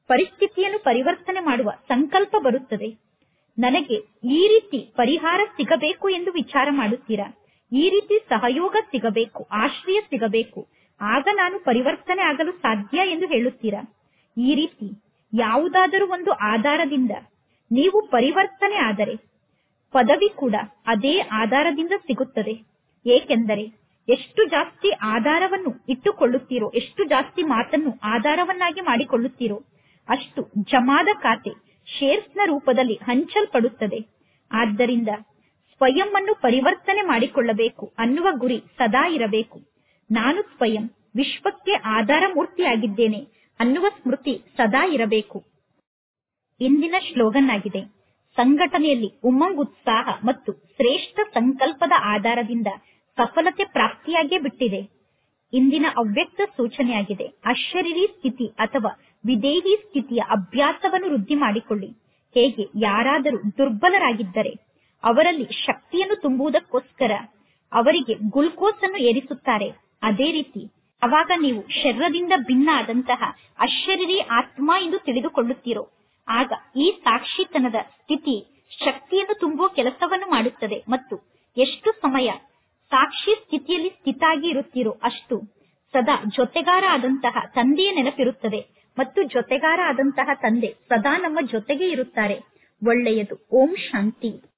ಪರಿಸ್ಥಿತಿಯನ್ನು ಪರಿವರ್ತನೆ ಮಾಡುವ ಸಂಕಲ್ಪ ಬರುತ್ತದೆ ನನಗೆ ಈ ರೀತಿ ಪರಿಹಾರ ಸಿಗಬೇಕು ಎಂದು ವಿಚಾರ ಮಾಡುತ್ತೀರಾ ಈ ರೀತಿ ಸಹಯೋಗ ಸಿಗಬೇಕು ಆಶ್ರಯ ಸಿಗಬೇಕು ಆಗ ನಾನು ಪರಿವರ್ತನೆ ಆಗಲು ಸಾಧ್ಯ ಎಂದು ಹೇಳುತ್ತೀರಾ ಈ ರೀತಿ ಯಾವುದಾದರೂ ಒಂದು ಆಧಾರದಿಂದ ನೀವು ಪರಿವರ್ತನೆ ಆದರೆ ಪದವಿ ಕೂಡ ಅದೇ ಆಧಾರದಿಂದ ಸಿಗುತ್ತದೆ ಏಕೆಂದರೆ ಎಷ್ಟು ಜಾಸ್ತಿ ಆಧಾರವನ್ನು ಇಟ್ಟುಕೊಳ್ಳುತ್ತೀರೋ ಎಷ್ಟು ಜಾಸ್ತಿ ಮಾತನ್ನು ಆಧಾರವನ್ನಾಗಿ ಮಾಡಿಕೊಳ್ಳುತ್ತೀರೋ ಅಷ್ಟು ಜಮಾದ ಖಾತೆ ಶೇರ್ಸ್ ನ ರೂಪದಲ್ಲಿ ಹಂಚಲ್ಪಡುತ್ತದೆ ಆದ್ದರಿಂದ ಸ್ವಯಂ ಅನ್ನು ಪರಿವರ್ತನೆ ಮಾಡಿಕೊಳ್ಳಬೇಕು ಅನ್ನುವ ಗುರಿ ಸದಾ ಇರಬೇಕು ನಾನು ಸ್ವಯಂ ವಿಶ್ವಕ್ಕೆ ಆಧಾರ ಮೂರ್ತಿಯಾಗಿದ್ದೇನೆ ಅನ್ನುವ ಸ್ಮೃತಿ ಸದಾ ಇರಬೇಕು ಇಂದಿನ ಶ್ಲೋಗನ್ ಆಗಿದೆ ಸಂಘಟನೆಯಲ್ಲಿ ಉಮಂಗ್ ಉತ್ಸಾಹ ಮತ್ತು ಶ್ರೇಷ್ಠ ಸಂಕಲ್ಪದ ಆಧಾರದಿಂದ ಸಫಲತೆ ಪ್ರಾಪ್ತಿಯಾಗೇ ಬಿಟ್ಟಿದೆ ಇಂದಿನ ಅವ್ಯಕ್ತ ಸೂಚನೆಯಾಗಿದೆ ಅಶರೀರಿ ಸ್ಥಿತಿ ಅಥವಾ ವಿದೇಹಿ ಸ್ಥಿತಿಯ ಅಭ್ಯಾಸವನ್ನು ವೃದ್ಧಿ ಮಾಡಿಕೊಳ್ಳಿ ಹೇಗೆ ಯಾರಾದರೂ ದುರ್ಬಲರಾಗಿದ್ದರೆ ಅವರಲ್ಲಿ ಶಕ್ತಿಯನ್ನು ತುಂಬುವುದಕ್ಕೋಸ್ಕರ ಅವರಿಗೆ ಗ್ಲುಕೋಸ್ ಅನ್ನು ಏರಿಸುತ್ತಾರೆ ಅದೇ ರೀತಿ ಅವಾಗ ನೀವು ಶರೀರದಿಂದ ಭಿನ್ನ ಆದಂತಹ ಅಶರೀರಿ ಆತ್ಮ ಎಂದು ತಿಳಿದುಕೊಳ್ಳುತ್ತೀರೋ ಆಗ ಈ ಸಾಕ್ಷಿತನದ ಸ್ಥಿತಿ ಶಕ್ತಿಯನ್ನು ತುಂಬುವ ಕೆಲಸವನ್ನು ಮಾಡುತ್ತದೆ ಮತ್ತು ಎಷ್ಟು ಸಮಯ ಸಾಕ್ಷಿ ಸ್ಥಿತಿಯಲ್ಲಿ ಸ್ಥಿತಾಗಿ ಇರುತ್ತೀರೋ ಅಷ್ಟು ಸದಾ ಜೊತೆಗಾರ ಆದಂತಹ ತಂದೆಯ ನೆನಪಿರುತ್ತದೆ ಮತ್ತು ಜೊತೆಗಾರ ಆದಂತಹ ತಂದೆ ಸದಾ ನಮ್ಮ ಜೊತೆಗೆ ಇರುತ್ತಾರೆ ಒಳ್ಳೆಯದು ಓಂ ಶಾಂತಿ